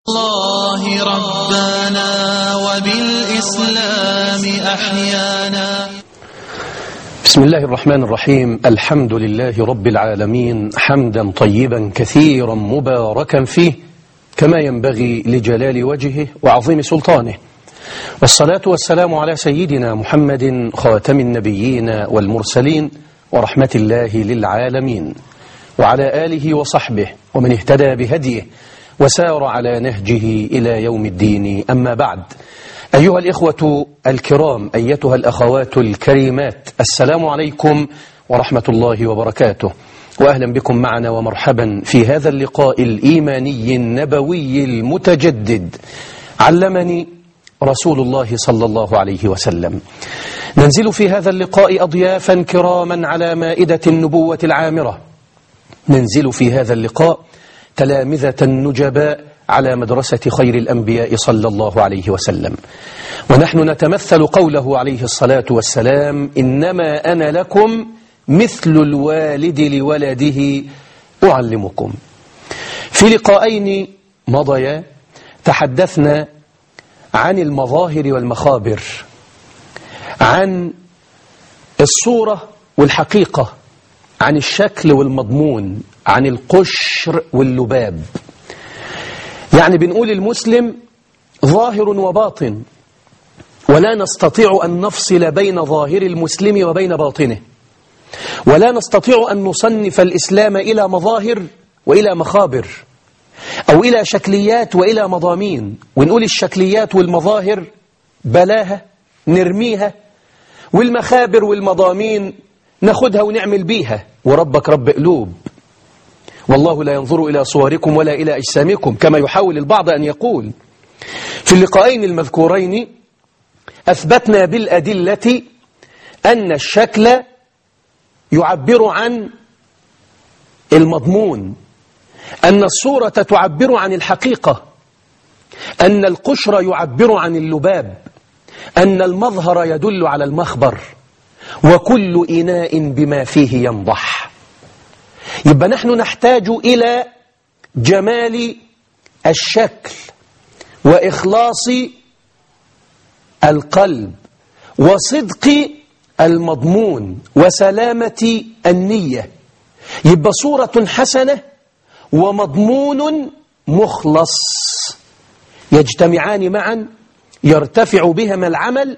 الله ربنا وبالإسلام أحيانا بسم الله الرحمن الرحيم الحمد لله رب العالمين حمدا طيبا كثيرا مباركا فيه كما ينبغي لجلال وجهه وعظيم سلطانه والصلاة والسلام على سيدنا محمد خاتم النبيين والمرسلين ورحمة الله للعالمين وعلى آله وصحبه ومن اهتدى بهديه وسار على نهجه إلى يوم الدين أما بعد أيها الإخوة الكرام أيتها الأخوات الكريمات السلام عليكم ورحمة الله وبركاته وأهلا بكم معنا ومرحبا في هذا اللقاء الإيماني النبوي المتجدد علمني رسول الله صلى الله عليه وسلم ننزل في هذا اللقاء أضيافا كراما على مائدة النبوة العامرة ننزل في هذا اللقاء تلامذة نجباء على مدرسة خير الأنبياء صلى الله عليه وسلم ونحن نتمثل قوله عليه الصلاة والسلام إنما أنا لكم مثل الوالد لولده أعلمكم في لقاءين مضيا تحدثنا عن المظاهر والمخابر عن الصورة والحقيقة عن الشكل والمضمون عن القشر واللباب يعني بنقول المسلم ظاهر وباطن ولا نستطيع أن نفصل بين ظاهر المسلم وبين باطنه ولا نستطيع أن نصنف الإسلام إلى مظاهر وإلى مخابر أو إلى شكليات وإلى مضامين ونقول الشكليات والمظاهر بلاها نرميها والمخابر والمضامين ناخدها ونعمل بيها وربك رب قلوب والله لا ينظر إلى صوركم ولا إلى أجسامكم كما يحاول البعض أن يقول في اللقاءين المذكورين أثبتنا بالأدلة أن الشكل يعبر عن المضمون أن الصورة تعبر عن الحقيقة أن القشر يعبر عن اللباب أن المظهر يدل على المخبر وكل إناء بما فيه ينضح يبقى نحن نحتاج إلى جمال الشكل وإخلاص القلب وصدق المضمون وسلامة النية يبقى صورة حسنة ومضمون مخلص يجتمعان معا يرتفع بهما العمل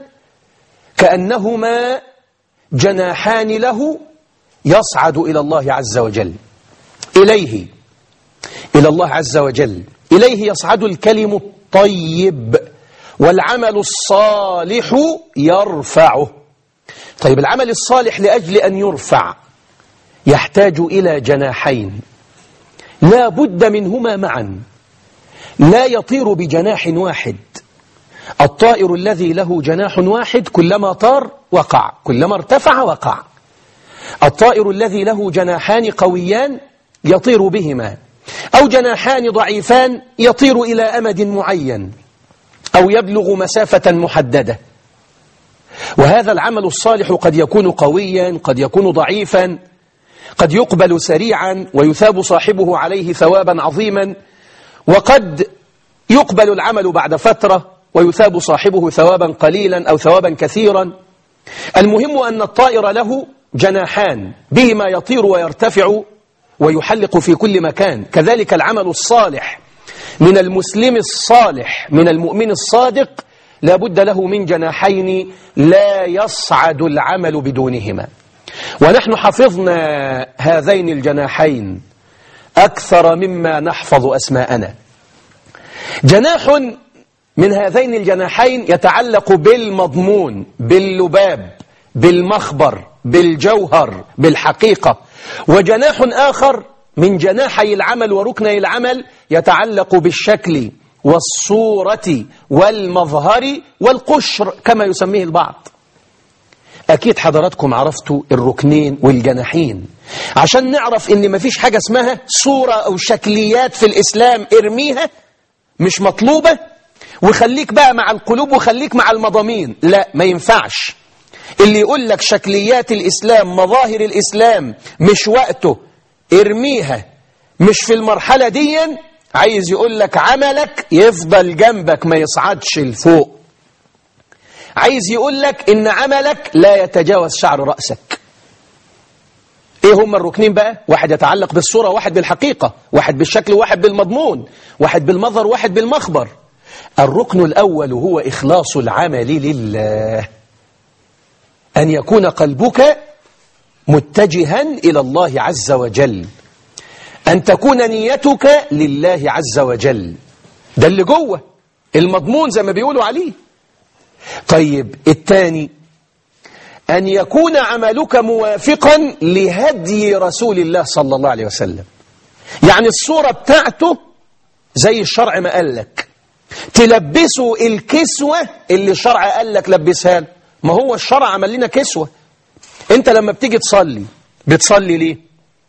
كأنهما جناحان له يصعد إلى الله عز وجل إليه إلى الله عز وجل إليه يصعد الكلم الطيب والعمل الصالح يرفعه طيب العمل الصالح لأجل أن يرفع يحتاج إلى جناحين لا بد منهما معا لا يطير بجناح واحد الطائر الذي له جناح واحد كلما طار وقع كلما ارتفع وقع الطائر الذي له جناحان قويان يطير بهما أو جناحان ضعيفان يطير إلى أمد معين أو يبلغ مسافة محددة وهذا العمل الصالح قد يكون قويا قد يكون ضعيفا قد يقبل سريعا ويثاب صاحبه عليه ثوابا عظيما وقد يقبل العمل بعد فترة ويثاب صاحبه ثوابا قليلا أو ثوابا كثيرا المهم أن الطائر له جناحان بهما يطير ويرتفع ويحلق في كل مكان كذلك العمل الصالح من المسلم الصالح من المؤمن الصادق لا بد له من جناحين لا يصعد العمل بدونهما ونحن حفظنا هذين الجناحين أكثر مما نحفظ أسماءنا جناح من هذين الجناحين يتعلق بالمضمون باللباب بالمخبر بالجوهر بالحقيقة وجناح آخر من جناحي العمل وركني العمل يتعلق بالشكل والصورة والمظهر والقشر كما يسميه البعض أكيد حضراتكم عرفتوا الركنين والجناحين عشان نعرف إن مفيش حاجة اسمها صورة أو شكليات في الإسلام ارميها مش مطلوبة وخليك بقى مع القلوب وخليك مع المضامين لا ما ينفعش اللي يقول لك شكليات الإسلام مظاهر الإسلام مش وقته ارميها مش في المرحلة دي عايز يقول لك عملك يفضل جنبك ما يصعدش لفوق عايز يقول لك ان عملك لا يتجاوز شعر رأسك ايه هم الركنين بقى واحد يتعلق بالصورة واحد بالحقيقة واحد بالشكل واحد بالمضمون واحد بالمظهر واحد بالمخبر الركن الأول هو إخلاص العمل لله أن يكون قلبك متجها إلى الله عز وجل أن تكون نيتك لله عز وجل ده اللي جوه المضمون زي ما بيقولوا عليه طيب الثاني أن يكون عملك موافقا لهدي رسول الله صلى الله عليه وسلم يعني الصورة بتاعته زي الشرع ما قال لك تلبسه الكسوة اللي الشرع قال لك لبسها له ما هو الشرع عمل لنا كسوة انت لما بتيجي تصلي بتصلي ليه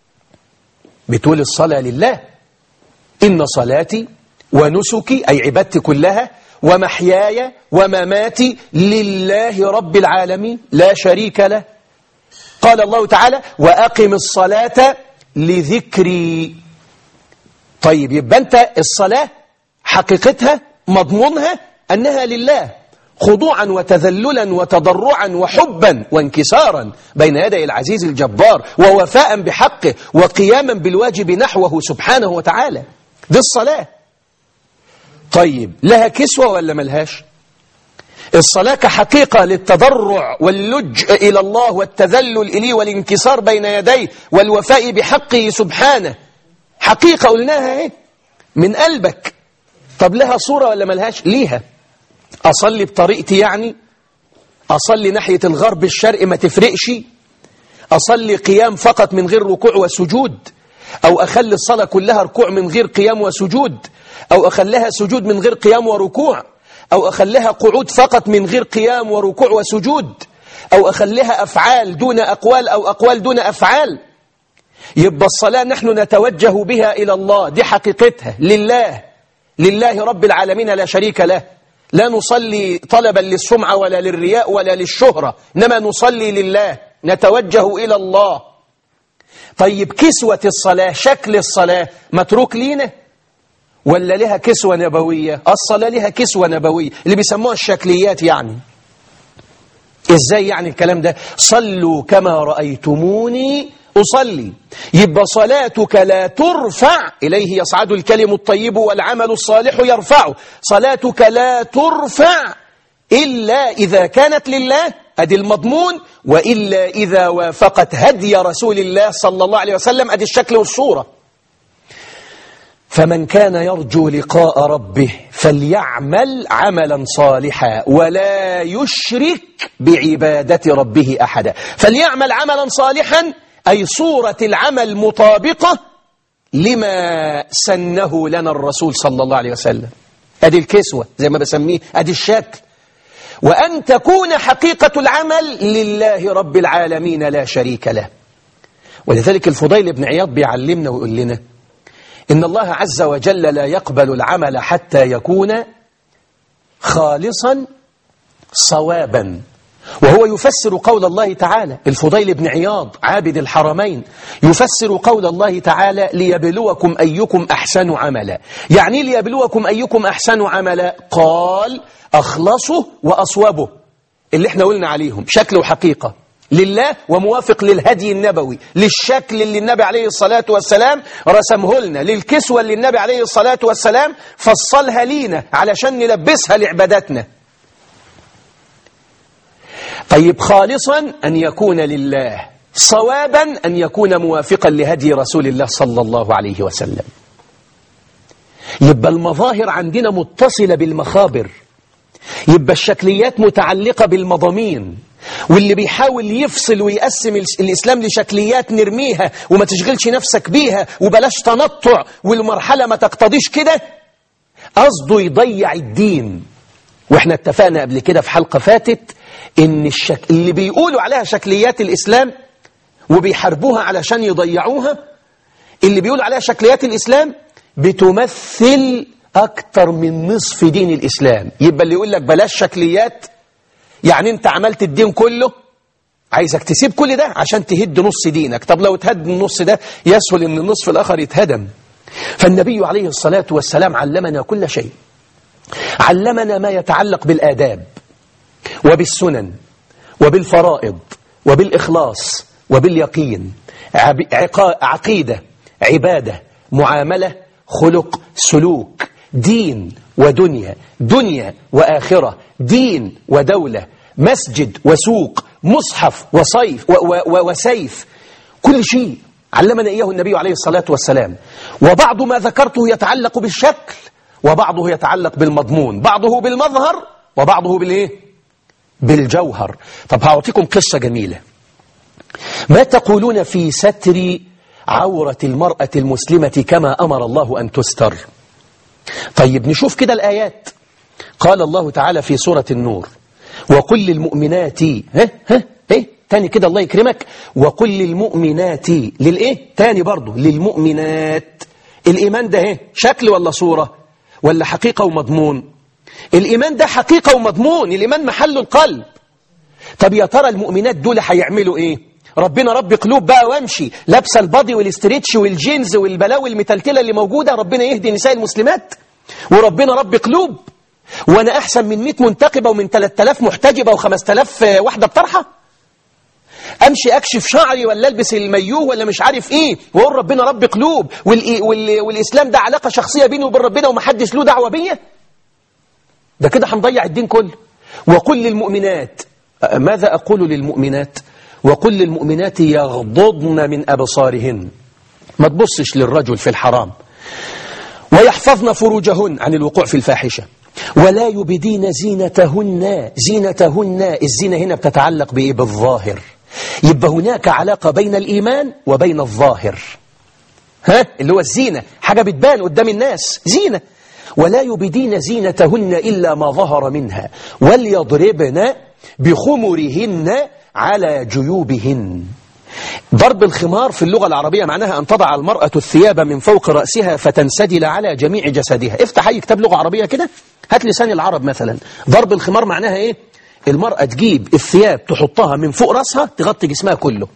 بتقول الصلاة لله إن صلاتي ونسكي أي عبادتي كلها ومحياي ومماتي لله رب العالمين لا شريك له قال الله تعالى وأقم الصلاة لذكري طيب يبقى أنت الصلاة حقيقتها مضمونها أنها لله خضوعا وتذللا وتضرعا وحبا وانكسارا بين يدي العزيز الجبار ووفاء بحقه وقياما بالواجب نحوه سبحانه وتعالى دي الصلاة طيب لها كسوة ولا ملهاش الصلاة كحقيقة للتضرع واللج إلى الله والتذلل إليه والانكسار بين يديه والوفاء بحقه سبحانه حقيقة قلناها ايه من قلبك طب لها صورة ولا ملهاش ليها أصلي بطريقتي يعني أصلي ناحية الغرب الشرق ما تفرقش أصلي قيام فقط من غير ركوع وسجود أو أخلي الصلاة كلها ركوع من غير قيام وسجود أو أخليها سجود من غير قيام وركوع أو أخليها قعود فقط من غير قيام وركوع وسجود أو أخليها أفعال دون أقوال أو أقوال دون أفعال يبقى الصلاة نحن نتوجه بها إلى الله دي حقيقتها لله لله رب العالمين لا شريك له لا نصلي طلبا للسمعة ولا للرياء ولا للشهرة إنما نصلي لله نتوجه إلى الله طيب كسوة الصلاة شكل الصلاة متروك لينا ولا لها كسوة نبوية الصلاة لها كسوة نبوية اللي بيسموها الشكليات يعني ازاي يعني الكلام ده صلوا كما رأيتموني أصلي يبقى صلاتك لا ترفع إليه يصعد الكلم الطيب والعمل الصالح يرفعه صلاتك لا ترفع إلا إذا كانت لله أدي المضمون وإلا إذا وافقت هدي رسول الله صلى الله عليه وسلم أدي الشكل والصورة فمن كان يرجو لقاء ربه فليعمل عملا صالحا ولا يشرك بعبادة ربه أحدا فليعمل عملا صالحا أي صورة العمل مطابقة لما سنه لنا الرسول صلى الله عليه وسلم أدي الكسوة زي ما بسميه أدي الشكل وأن تكون حقيقة العمل لله رب العالمين لا شريك له ولذلك الفضيل بن عياض بيعلمنا ويقول لنا إن الله عز وجل لا يقبل العمل حتى يكون خالصا صوابا وهو يفسر قول الله تعالى الفضيل بن عياض عابد الحرمين يفسر قول الله تعالى ليبلوكم أيكم أحسن عملا يعني ليبلوكم أيكم أحسن عملا قال أخلصه وأصوبه اللي احنا قلنا عليهم شكل وحقيقة لله وموافق للهدي النبوي للشكل اللي النبي عليه الصلاة والسلام رسمه لنا للكسوة اللي النبي عليه الصلاة والسلام فصلها لينا علشان نلبسها لعباداتنا طيب خالصا أن يكون لله صوابا أن يكون موافقا لهدي رسول الله صلى الله عليه وسلم يبقى المظاهر عندنا متصلة بالمخابر يبقى الشكليات متعلقة بالمضامين واللي بيحاول يفصل ويقسم الإسلام لشكليات نرميها وما تشغلش نفسك بيها وبلاش تنطع والمرحلة ما تقتضيش كده قصده يضيع الدين واحنا اتفقنا قبل كده في حلقة فاتت ان الشك... اللي بيقولوا عليها شكليات الإسلام وبيحاربوها علشان يضيعوها اللي بيقولوا عليها شكليات الإسلام بتمثل أكتر من نصف دين الإسلام يبقى اللي يقول لك بلاش شكليات يعني أنت عملت الدين كله عايزك تسيب كل ده عشان تهد نص دينك طب لو اتهد النص ده يسهل ان النصف الآخر يتهدم فالنبي عليه الصلاة والسلام علمنا كل شيء علمنا ما يتعلق بالآداب وبالسنن وبالفرائض وبالإخلاص وباليقين عقيدة عبادة معاملة خلق سلوك دين ودنيا دنيا وآخرة دين ودولة مسجد وسوق مصحف وصيف و و وسيف كل شيء علمنا إياه النبي عليه الصلاة والسلام وبعض ما ذكرته يتعلق بالشكل وبعضه يتعلق بالمضمون بعضه بالمظهر وبعضه بالإيه؟ بالجوهر طب هعطيكم قصة جميلة ما تقولون في ستر عورة المرأة المسلمة كما أمر الله أن تستر طيب نشوف كده الآيات قال الله تعالى في سورة النور وقل للمؤمنات ها ها ايه تاني كده الله يكرمك وقل للمؤمنات للايه تاني برضه للمؤمنات الإيمان ده ايه شكل ولا صورة ولا حقيقة ومضمون الإيمان ده حقيقة ومضمون الإيمان محل القلب طب يا ترى المؤمنات دول هيعملوا ايه ربنا رب قلوب بقى وامشي لابسه البادي والاستريتش والجينز والبلاوي المتلتله اللي موجوده ربنا يهدي نساء المسلمات وربنا رب قلوب وانا احسن من 100 منتقبه ومن 3000 محتجبه و5000 واحده بطرحه امشي اكشف شعري ولا البس المايوه ولا مش عارف ايه واقول ربنا رب قلوب وال... وال... والاسلام ده علاقه شخصيه بيني وبين ربنا ومحدش له دعوه بيا ده كده هنضيع الدين كله وقل للمؤمنات ماذا اقول للمؤمنات وقل للمؤمنات يغضضن من أبصارهن ما تبصش للرجل في الحرام ويحفظن فروجهن عن الوقوع في الفاحشة ولا يبدين زينتهن زينتهن الزينة هنا بتتعلق بإيه بالظاهر يبقى هناك علاقة بين الإيمان وبين الظاهر ها اللي هو الزينة حاجة بتبان قدام الناس زينة ولا يبدين زينتهن إلا ما ظهر منها وليضربن بخمرهن على جيوبهن ضرب الخمار في اللغة العربية معناها أن تضع المرأة الثياب من فوق رأسها فتنسدل على جميع جسدها افتح أي كتاب لغة عربية كده هات لسان العرب مثلا ضرب الخمار معناها إيه المرأة تجيب الثياب تحطها من فوق رأسها تغطي جسمها كله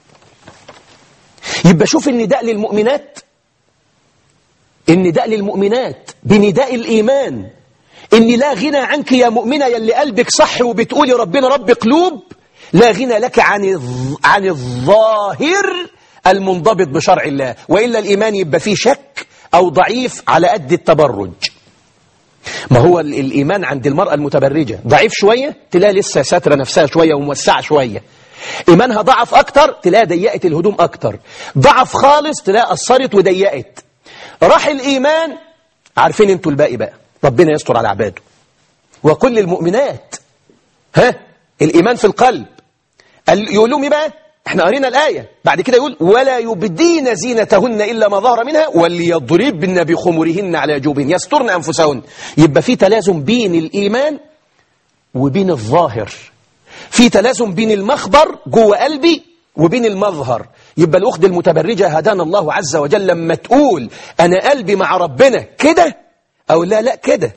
يبقى شوف النداء للمؤمنات النداء للمؤمنات بنداء الإيمان إن لا غنى عنك يا مؤمنة يلي قلبك صح وبتقولي ربنا رب قلوب لا غنى لك عن عن الظاهر المنضبط بشرع الله وإلا الإيمان يبقى فيه شك أو ضعيف على قد التبرج ما هو الإيمان عند المرأة المتبرجة ضعيف شوية تلاقي لسه ساترة نفسها شوية وموسعة شوية إيمانها ضعف أكتر تلاقي ضيقت الهدوم أكتر ضعف خالص تلاقي قصرت وضيقت راح الإيمان عارفين انتوا الباقي بقى ربنا يستر على عباده وكل المؤمنات ها الإيمان في القلب يقول لهم بقى احنا قرينا الآية بعد كده يقول ولا يبدين زينتهن إلا ما ظهر منها وليضربن بخمرهن على جوبهن يسترن أنفسهن يبقى في تلازم بين الإيمان وبين الظاهر في تلازم بين المخبر جوه قلبي وبين المظهر يبقى الأخت المتبرجة هدانا الله عز وجل لما تقول أنا قلبي مع ربنا كده أو لا لا كده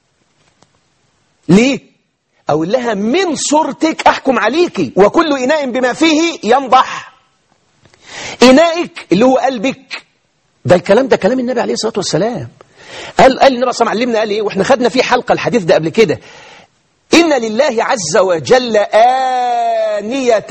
ليه أقول لها من صورتك أحكم عليكي وكل إناء بما فيه ينضح إنائك اللي هو قلبك ده الكلام ده كلام النبي عليه الصلاة والسلام قال, قال النبي صلى الله عليه وسلم علمنا قال إيه وإحنا خدنا فيه حلقة الحديث ده قبل كده إن لله عز وجل آنية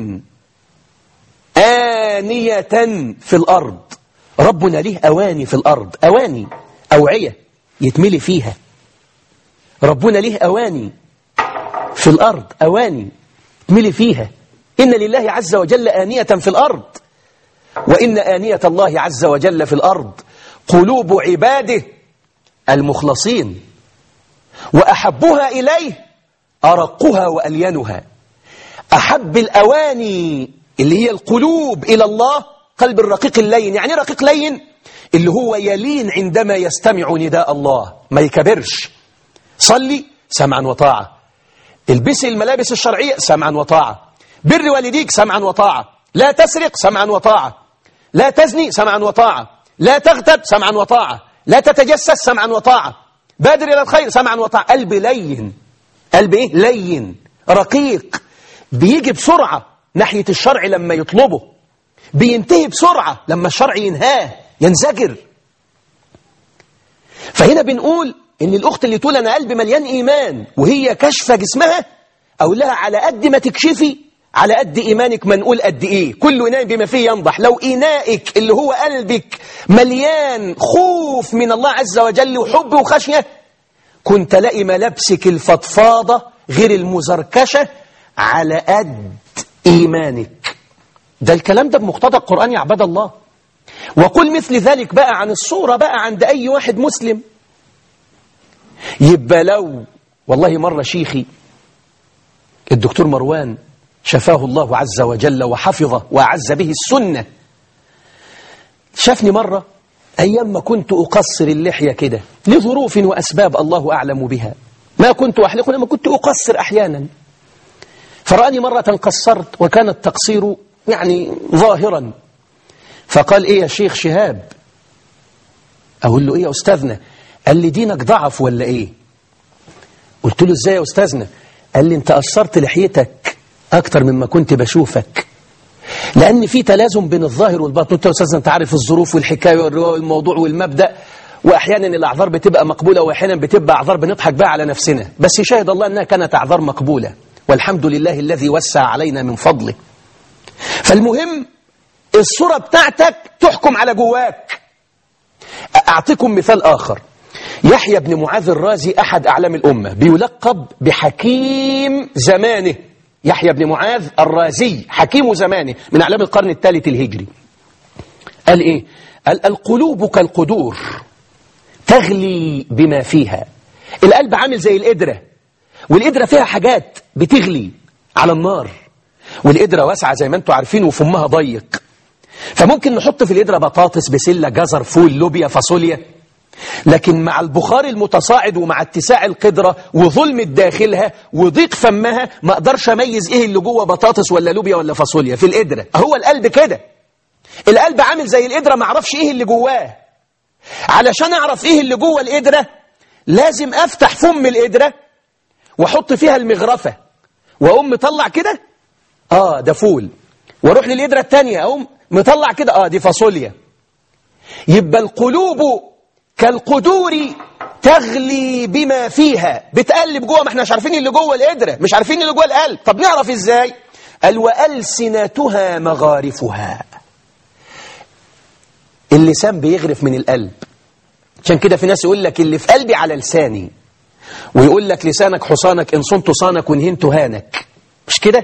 آنية في الأرض ربنا ليه أواني في الأرض أواني أوعية يتملي فيها ربنا ليه أواني في الأرض أواني ملي فيها إن لله عز وجل آنية في الأرض وإن آنية الله عز وجل في الأرض قلوب عباده المخلصين وأحبها إليه أرقها وألينها أحب الأواني اللي هي القلوب إلى الله قلب الرقيق اللين يعني رقيق لين اللي هو يلين عندما يستمع نداء الله ما يكبرش صلي سمعا وطاعة البسي الملابس الشرعية سمعا وطاعة بر والديك سمعا وطاعة لا تسرق سمعا وطاعة لا تزني سمعا وطاعة لا تغتب سمعا وطاعة لا تتجسس سمعا وطاعة بادر إلى الخير سمعا وطاعة قلب لين قلب إيه لين رقيق بيجي بسرعة ناحية الشرع لما يطلبه بينتهي بسرعة لما الشرع ينهاه ينزجر فهنا بنقول إن الأخت اللي تقول أنا قلبي مليان إيمان وهي كشفة جسمها أو لها على قد ما تكشفي على قد إيمانك ما نقول قد إيه كل إناء بما فيه ينضح لو إنائك اللي هو قلبك مليان خوف من الله عز وجل وحب وخشية كنت لاقي ملابسك الفضفاضة غير المزركشة على قد إيمانك ده الكلام ده بمقتضى القرآن يا عباد الله وقل مثل ذلك بقى عن الصورة بقى عند أي واحد مسلم يبقى لو والله مرة شيخي الدكتور مروان شفاه الله عز وجل وحفظه وأعز به السنة شافني مرة أيام ما كنت أقصر اللحية كده لظروف وأسباب الله أعلم بها ما كنت أحلق لما كنت أقصر أحيانا فرآني مرة قصرت وكان التقصير يعني ظاهرا فقال إيه يا شيخ شهاب أقول له إيه يا أستاذنا قال لي دينك ضعف ولا إيه قلت له إزاي يا أستاذنا قال لي أنت قصرت لحيتك أكتر مما كنت بشوفك لأن في تلازم بين الظاهر والباطن أنت يا أستاذنا أنت عارف الظروف والحكاية والرواية والموضوع والمبدأ وأحيانا الأعذار بتبقى مقبولة وأحيانا بتبقى أعذار بنضحك بقى على نفسنا بس يشاهد الله أنها كانت أعذار مقبولة والحمد لله الذي وسع علينا من فضله فالمهم الصورة بتاعتك تحكم على جواك أعطيكم مثال آخر يحيى بن معاذ الرازي أحد أعلام الأمة بيلقب بحكيم زمانه يحيى بن معاذ الرازي حكيم زمانه من أعلام القرن الثالث الهجري قال إيه قال القلوب كالقدور تغلي بما فيها القلب عامل زي القدرة والقدرة فيها حاجات بتغلي على النار والقدرة واسعة زي ما انتم عارفين وفمها ضيق فممكن نحط في القدرة بطاطس بسلة جزر فول لوبيا فاصوليا لكن مع البخار المتصاعد ومع اتساع القدرة وظلم داخلها وضيق فمها ما اقدرش اميز ايه اللي جوه بطاطس ولا لوبيا ولا فاصوليا في القدرة هو القلب كده القلب عامل زي القدرة ما اعرفش ايه اللي جواه علشان اعرف ايه اللي جوه القدرة لازم افتح فم القدرة واحط فيها المغرفة واقوم مطلع كده اه ده فول واروح للقدرة التانية اقوم مطلع كده اه دي فاصوليا يبقى القلوب كالقدور تغلي بما فيها بتقلب جوه ما احنا مش عارفين اللي جوه القدرة مش عارفين اللي جوه القلب طب نعرف ازاي قال وألسنتها مغارفها اللسان بيغرف من القلب عشان كده في ناس يقول لك اللي في قلبي على لساني ويقول لك لسانك حصانك إن صنت صانك وإن هنت هانك مش كده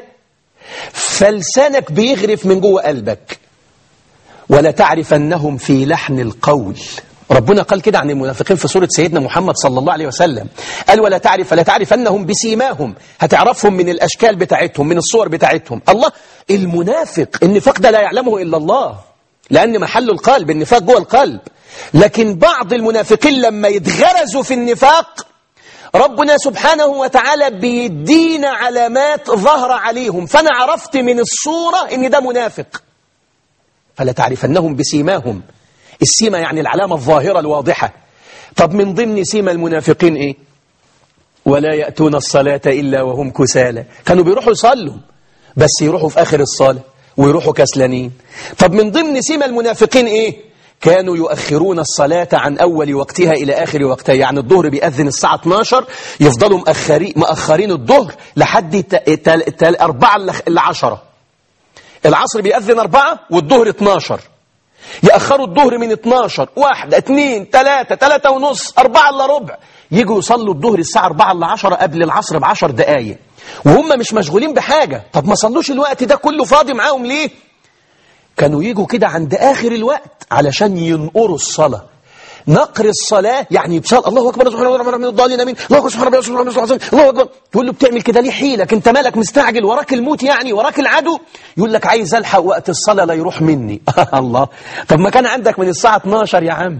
فلسانك بيغرف من جوه قلبك ولا تعرف أنهم في لحن القول ربنا قال كده عن المنافقين في سورة سيدنا محمد صلى الله عليه وسلم قال ولا تعرف فلا تعرف أنهم بسيماهم هتعرفهم من الأشكال بتاعتهم من الصور بتاعتهم الله المنافق النفاق ده لا يعلمه إلا الله لأن محل القلب النفاق جوه القلب لكن بعض المنافقين لما يتغرزوا في النفاق ربنا سبحانه وتعالى بيدينا علامات ظهر عليهم فأنا عرفت من الصورة إن ده منافق فلا تعرفنهم بسيماهم السيمة يعني العلامة الظاهرة الواضحة طب من ضمن سيمة المنافقين إيه ولا يأتون الصلاة إلا وهم كسالى كانوا بيروحوا يصلوا بس يروحوا في آخر الصلاة ويروحوا كسلانين طب من ضمن سيمة المنافقين إيه كانوا يؤخرون الصلاة عن أول وقتها إلى آخر وقتها يعني الظهر بيأذن الساعة 12 يفضلوا مأخرين, مأخرين الظهر لحد تل تل أربعة لعشرة العصر بيأذن أربعة والظهر 12 يأخروا الظهر من 12 واحدة اثنين ثلاثة ثلاثة ونص أربعة إلا ربع يجوا يصلوا الظهر الساعة 4 إلا 10 قبل العصر بعشر دقايق وهم مش مشغولين بحاجة طب ما صلوش الوقت ده كله فاضي معاهم ليه كانوا يجوا كده عند آخر الوقت علشان ينقروا الصلاة نقر الصلاة يعني بصلاة الله أكبر سبحانه وتعالى من الضالين أمين الله أكبر سبحانه وتعالى سبحانه الله أكبر تقول له بتعمل كده ليه حيلك أنت مالك مستعجل وراك الموت يعني وراك العدو يقول لك عايز ألحق وقت الصلاة لا يروح مني الله طب ما كان عندك من الساعة 12 يا عم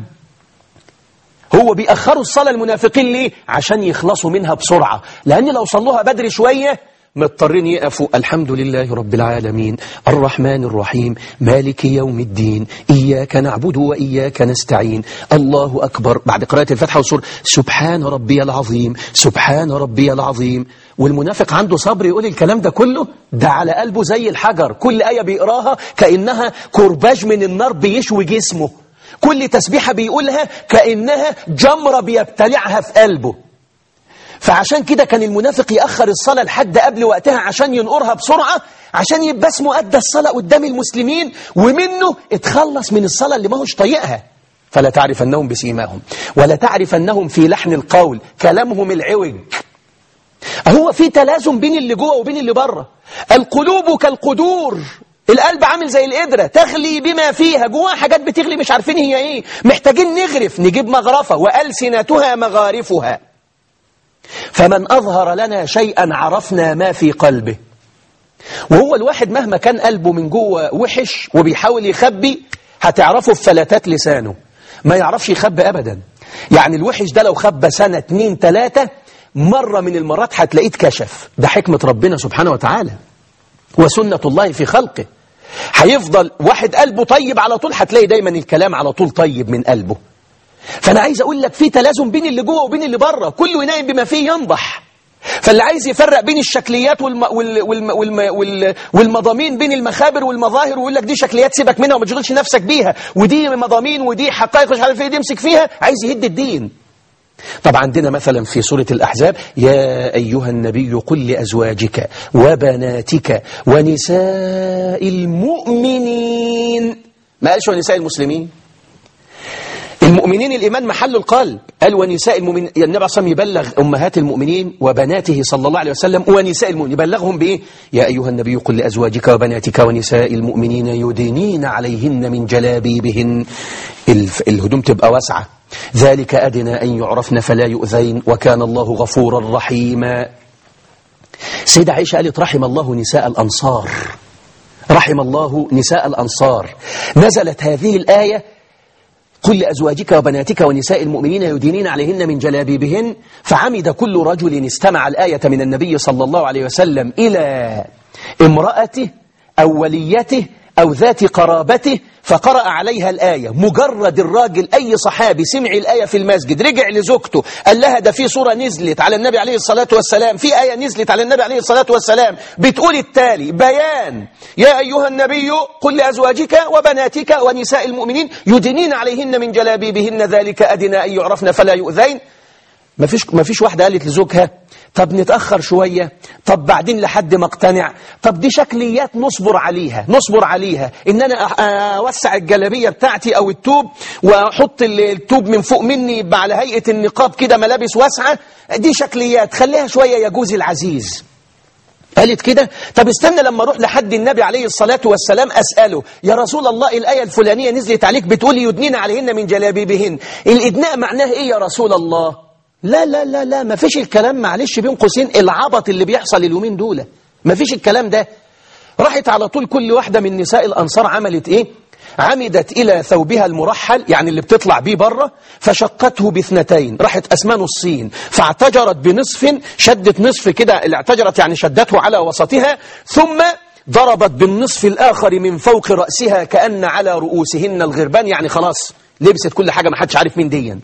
هو بيأخروا الصلاة المنافقين ليه عشان يخلصوا منها بسرعة لأن لو صلوها بدري شوية مضطرين يقفوا الحمد لله رب العالمين الرحمن الرحيم مالك يوم الدين إياك نعبد وإياك نستعين الله أكبر بعد قراءة الفتحة والسور سبحان ربي العظيم سبحان ربي العظيم والمنافق عنده صبر يقول الكلام ده كله ده على قلبه زي الحجر كل آية بيقراها كأنها كرباج من النار بيشوي جسمه كل تسبيحة بيقولها كأنها جمرة بيبتلعها في قلبه فعشان كده كان المنافق يأخر الصلاة لحد قبل وقتها عشان ينقرها بسرعة عشان يبقى اسمه أدى الصلاة قدام المسلمين ومنه اتخلص من الصلاة اللي ما هوش طايقها فلا تعرف أنهم بسيماهم ولا تعرف أنهم في لحن القول كلامهم العوج هو في تلازم بين اللي جوه وبين اللي بره القلوب كالقدور القلب عامل زي القدرة تغلي بما فيها جواها حاجات بتغلي مش عارفين هي ايه محتاجين نغرف نجيب مغرفة وألسنتها مغارفها فمن أظهر لنا شيئا عرفنا ما في قلبه وهو الواحد مهما كان قلبه من جوه وحش وبيحاول يخبي هتعرفه في فلتات لسانه ما يعرفش يخبي أبدا يعني الوحش ده لو خبى سنة اتنين تلاتة مرة من المرات هتلاقيه اتكشف ده حكمة ربنا سبحانه وتعالى وسنة الله في خلقه هيفضل واحد قلبه طيب على طول هتلاقي دايما الكلام على طول طيب من قلبه فأنا عايز أقول لك في تلازم بين اللي جوه وبين اللي بره كله ينايم بما فيه ينضح فاللي عايز يفرق بين الشكليات والم... وال... والم... والم... وال... والمضامين بين المخابر والمظاهر ويقول لك دي شكليات سيبك منها وما تشغلش نفسك بيها ودي مضامين ودي حقائق مش عارف ايه دي امسك فيها عايز يهد الدين طب عندنا مثلا في سورة الأحزاب يا أيها النبي قل لأزواجك وبناتك ونساء المؤمنين ما قالش ونساء المسلمين المؤمنين الإيمان محل القلب قال ونساء المؤمنين النبي عليه الصلاة يبلغ أمهات المؤمنين وبناته صلى الله عليه وسلم ونساء المؤمنين يبلغهم بإيه يا أيها النبي قل لأزواجك وبناتك ونساء المؤمنين يدينين عليهن من جلابيبهن الهدوم تبقى واسعة ذلك أدنى أن يعرفن فلا يؤذين وكان الله غفورا رحيما سيدة عائشة قالت رحم الله نساء الأنصار رحم الله نساء الأنصار نزلت هذه الآية قل لأزواجك وبناتك ونساء المؤمنين يدينين عليهن من جلابيبهن فعمد كل رجل استمع الآية من النبي صلى الله عليه وسلم إلى امرأته أو وليته أو ذات قرابته فقرأ عليها الآية مجرد الراجل أي صحابي سمع الآية في المسجد رجع لزوجته قال لها ده في صورة نزلت على النبي عليه الصلاة والسلام في آية نزلت على النبي عليه الصلاة والسلام بتقول التالي بيان يا أيها النبي قل لأزواجك وبناتك ونساء المؤمنين يدنين عليهن من جلابيبهن ذلك أدنى أن يعرفن فلا يؤذين ما فيش ما فيش واحده قالت لزوجها طب نتاخر شويه طب بعدين لحد ما اقتنع طب دي شكليات نصبر عليها نصبر عليها ان انا اوسع الجلابيه بتاعتي او التوب واحط التوب من فوق مني يبقى على هيئه النقاب كده ملابس واسعه دي شكليات خليها شويه يجوز العزيز قالت كده طب استنى لما اروح لحد النبي عليه الصلاة والسلام أسأله يا رسول الله الآية الفلانية نزلت عليك بتقولي يدنين عليهن من جلابيبهن الإدناء معناه إيه يا رسول الله لا لا لا لا ما فيش الكلام معلش بين قوسين العبط اللي بيحصل اليومين دول ما فيش الكلام ده راحت على طول كل واحدة من نساء الأنصار عملت إيه عمدت إلى ثوبها المرحل يعني اللي بتطلع بيه بره فشقته باثنتين راحت أسمان الصين فاعتجرت بنصف شدت نصف كده اللي اعتجرت يعني شدته على وسطها ثم ضربت بالنصف الآخر من فوق رأسها كأن على رؤوسهن الغربان يعني خلاص لبست كل حاجة ما حدش عارف مين ديًا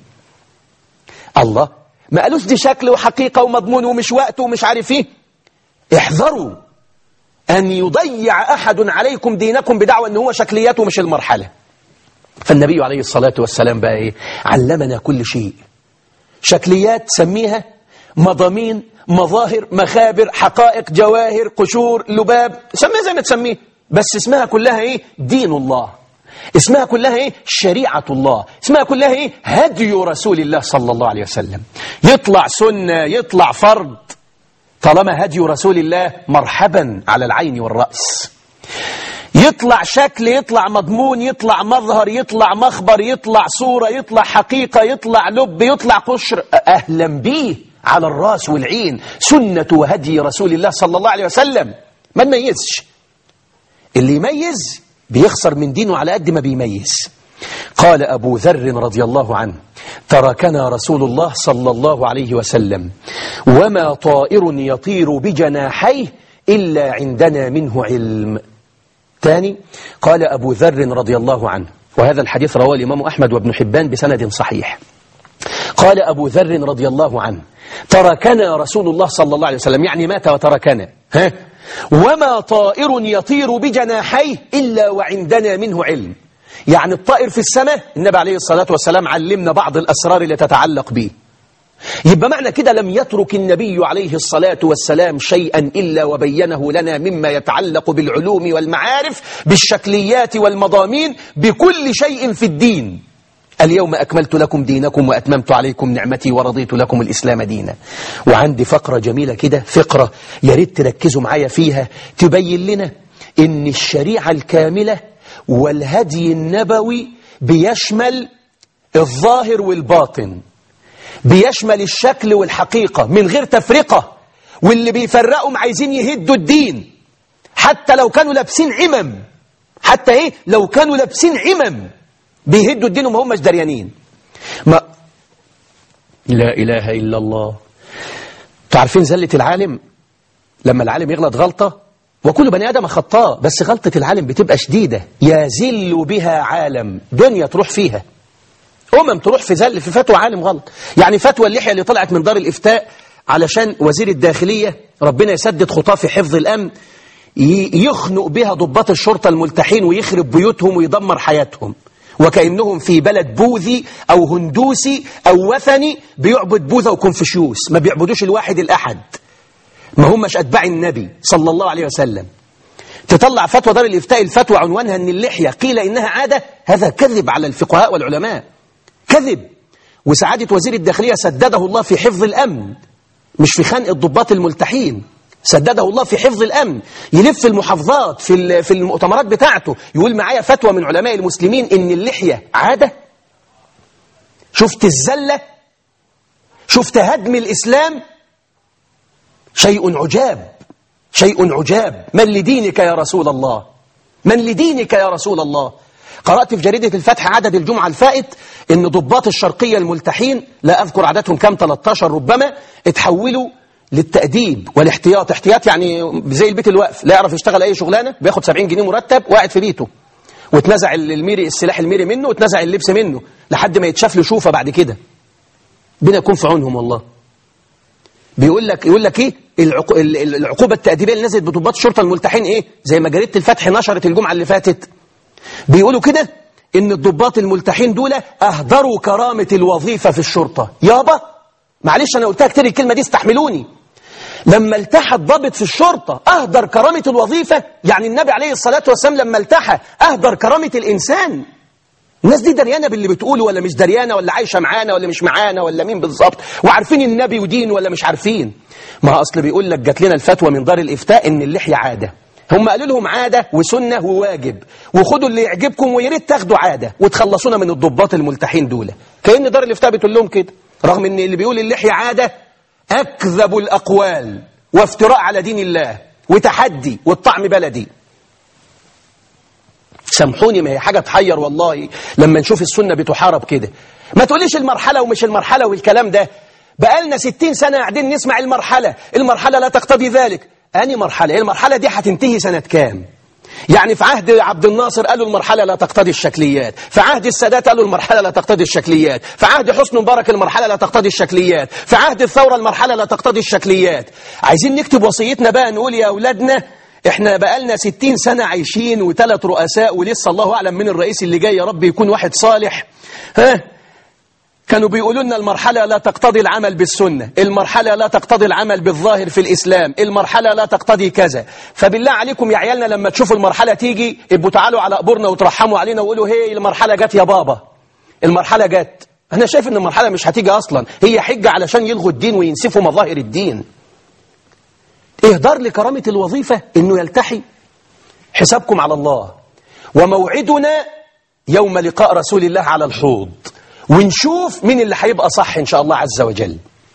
الله ما قالوش دي شكل وحقيقة ومضمون ومش وقت ومش عارف ايه احذروا أن يضيع أحد عليكم دينكم بدعوى أنه هو شكليات ومش المرحلة فالنبي عليه الصلاة والسلام بقى إيه علمنا كل شيء شكليات سميها مضامين مظاهر مخابر حقائق جواهر قشور لباب سميها زي ما تسميه بس اسمها كلها إيه دين الله اسمها كلها ايه شريعة الله اسمها كلها ايه هدي رسول الله صلى الله عليه وسلم يطلع سنة يطلع فرض طالما هدي رسول الله مرحبا على العين والرأس يطلع شكل يطلع مضمون يطلع مظهر يطلع مخبر يطلع صورة يطلع حقيقة يطلع لب يطلع قشر أهلا به على الراس والعين سنة وهدي رسول الله صلى الله عليه وسلم ما نميزش اللي يميز بيخسر من دينه على قد ما بيميز قال أبو ذر رضي الله عنه تركنا رسول الله صلى الله عليه وسلم وما طائر يطير بجناحيه إلا عندنا منه علم ثاني قال أبو ذر رضي الله عنه وهذا الحديث رواه الإمام أحمد وابن حبان بسند صحيح قال أبو ذر رضي الله عنه تركنا رسول الله صلى الله عليه وسلم يعني مات وتركنا ها وما طائر يطير بجناحيه إلا وعندنا منه علم يعني الطائر في السماء النبي عليه الصلاة والسلام علمنا بعض الأسرار اللي تتعلق به يبقى معنى كده لم يترك النبي عليه الصلاة والسلام شيئا إلا وبينه لنا مما يتعلق بالعلوم والمعارف بالشكليات والمضامين بكل شيء في الدين اليوم أكملت لكم دينكم وأتممت عليكم نعمتي ورضيت لكم الإسلام دينا وعندي فقرة جميلة كده فقرة يا ريت تركزوا معايا فيها تبين لنا إن الشريعة الكاملة والهدي النبوي بيشمل الظاهر والباطن بيشمل الشكل والحقيقة من غير تفرقة واللي بيفرقهم عايزين يهدوا الدين حتى لو كانوا لابسين عمم حتى ايه لو كانوا لابسين عمم بيهدوا الدين وما هماش دريانين ما لا إله إلا الله تعرفين زلة العالم لما العالم يغلط غلطة وكل بني آدم خطاء بس غلطة العالم بتبقى شديدة يزل بها عالم دنيا تروح فيها أمم تروح في زل في فتوى عالم غلط يعني فتوى اللحية اللي طلعت من دار الإفتاء علشان وزير الداخلية ربنا يسدد خطاه في حفظ الأمن يخنق بها ضباط الشرطة الملتحين ويخرب بيوتهم ويدمر حياتهم وكأنهم في بلد بوذي أو هندوسي أو وثني بيعبد بوذا وكونفوشيوس ما بيعبدوش الواحد الأحد ما همش أتباع النبي صلى الله عليه وسلم تطلع فتوى دار الإفتاء الفتوى عنوانها أن اللحية قيل إنها عادة هذا كذب على الفقهاء والعلماء كذب وسعادة وزير الداخلية سدده الله في حفظ الأمن مش في خنق الضباط الملتحين سدده الله في حفظ الأمن يلف المحافظات في في المؤتمرات بتاعته يقول معايا فتوى من علماء المسلمين إن اللحية عادة شفت الزلة شفت هدم الإسلام شيء عجاب شيء عجاب من لدينك يا رسول الله من لدينك يا رسول الله قرأت في جريدة الفتح عدد الجمعة الفائت إن ضباط الشرقية الملتحين لا أذكر عددهم كم 13 ربما اتحولوا للتأديب والاحتياط احتياط يعني زي البيت الوقف لا يعرف يشتغل أي شغلانة بياخد 70 جنيه مرتب وقاعد في بيته واتنزع الميري السلاح الميري منه واتنزع اللبس منه لحد ما يتشاف له شوفة بعد كده بنا يكون في عونهم والله بيقول لك يقول لك ايه العقو... العقوبه التاديبيه اللي نزلت بضباط الشرطه الملتحين ايه زي ما جريده الفتح نشرت الجمعه اللي فاتت بيقولوا كده ان الضباط الملتحين دول اهدروا كرامه الوظيفه في الشرطه يابا معلش انا قلتها كتير الكلمه دي استحملوني لما التحى الضابط في الشرطه اهدر كرامه الوظيفه يعني النبي عليه الصلاه والسلام لما التحى اهدر كرامه الانسان الناس دي دريانه باللي بتقوله ولا مش دريانه ولا عايشه معانا ولا مش معانا ولا مين بالظبط وعارفين النبي ودين ولا مش عارفين ما اصل بيقول لك جات لنا الفتوى من دار الافتاء ان اللحيه عاده هم قالوا لهم عاده وسنه وواجب وخدوا اللي يعجبكم ويا ريت تاخدوا عاده وتخلصونا من الضباط الملتحين دول كأن دار الافتاء بتقول لهم كده رغم ان اللي بيقول اللحيه عاده اكذب الاقوال وافتراء على دين الله وتحدي والطعم بلدي سامحوني ما هي حاجة تحير والله لما نشوف السنة بتحارب كده ما تقوليش المرحلة ومش المرحلة والكلام ده بقالنا ستين سنة قاعدين نسمع المرحلة المرحلة لا تقتضي ذلك أني مرحلة المرحلة دي هتنتهي سنة كام يعني في عهد عبد الناصر قالوا المرحلة لا تقتضي الشكليات في عهد السادات قالوا المرحلة لا تقتضي الشكليات في عهد حسن مبارك المرحلة لا تقتضي الشكليات في عهد الثورة المرحلة لا تقتضي الشكليات عايزين نكتب وصيتنا بقى نقول يا أولادنا احنا بقالنا ستين سنة عايشين وثلاث رؤساء ولسه الله أعلم من الرئيس اللي جاي يا رب يكون واحد صالح ها كانوا بيقولوا لنا المرحلة لا تقتضي العمل بالسنة المرحلة لا تقتضي العمل بالظاهر في الإسلام المرحلة لا تقتضي كذا فبالله عليكم يا عيالنا لما تشوفوا المرحلة تيجي ابقوا تعالوا على قبورنا وترحموا علينا وقولوا هي المرحلة جت يا بابا المرحلة جت أنا شايف إن المرحلة مش هتيجي أصلا هي حجة علشان يلغوا الدين وينسفوا مظاهر الدين إهدار لكرامة الوظيفة إنه يلتحي حسابكم على الله وموعدنا يوم لقاء رسول الله على الحوض ونشوف مين اللي هيبقى صح إن شاء الله عز وجل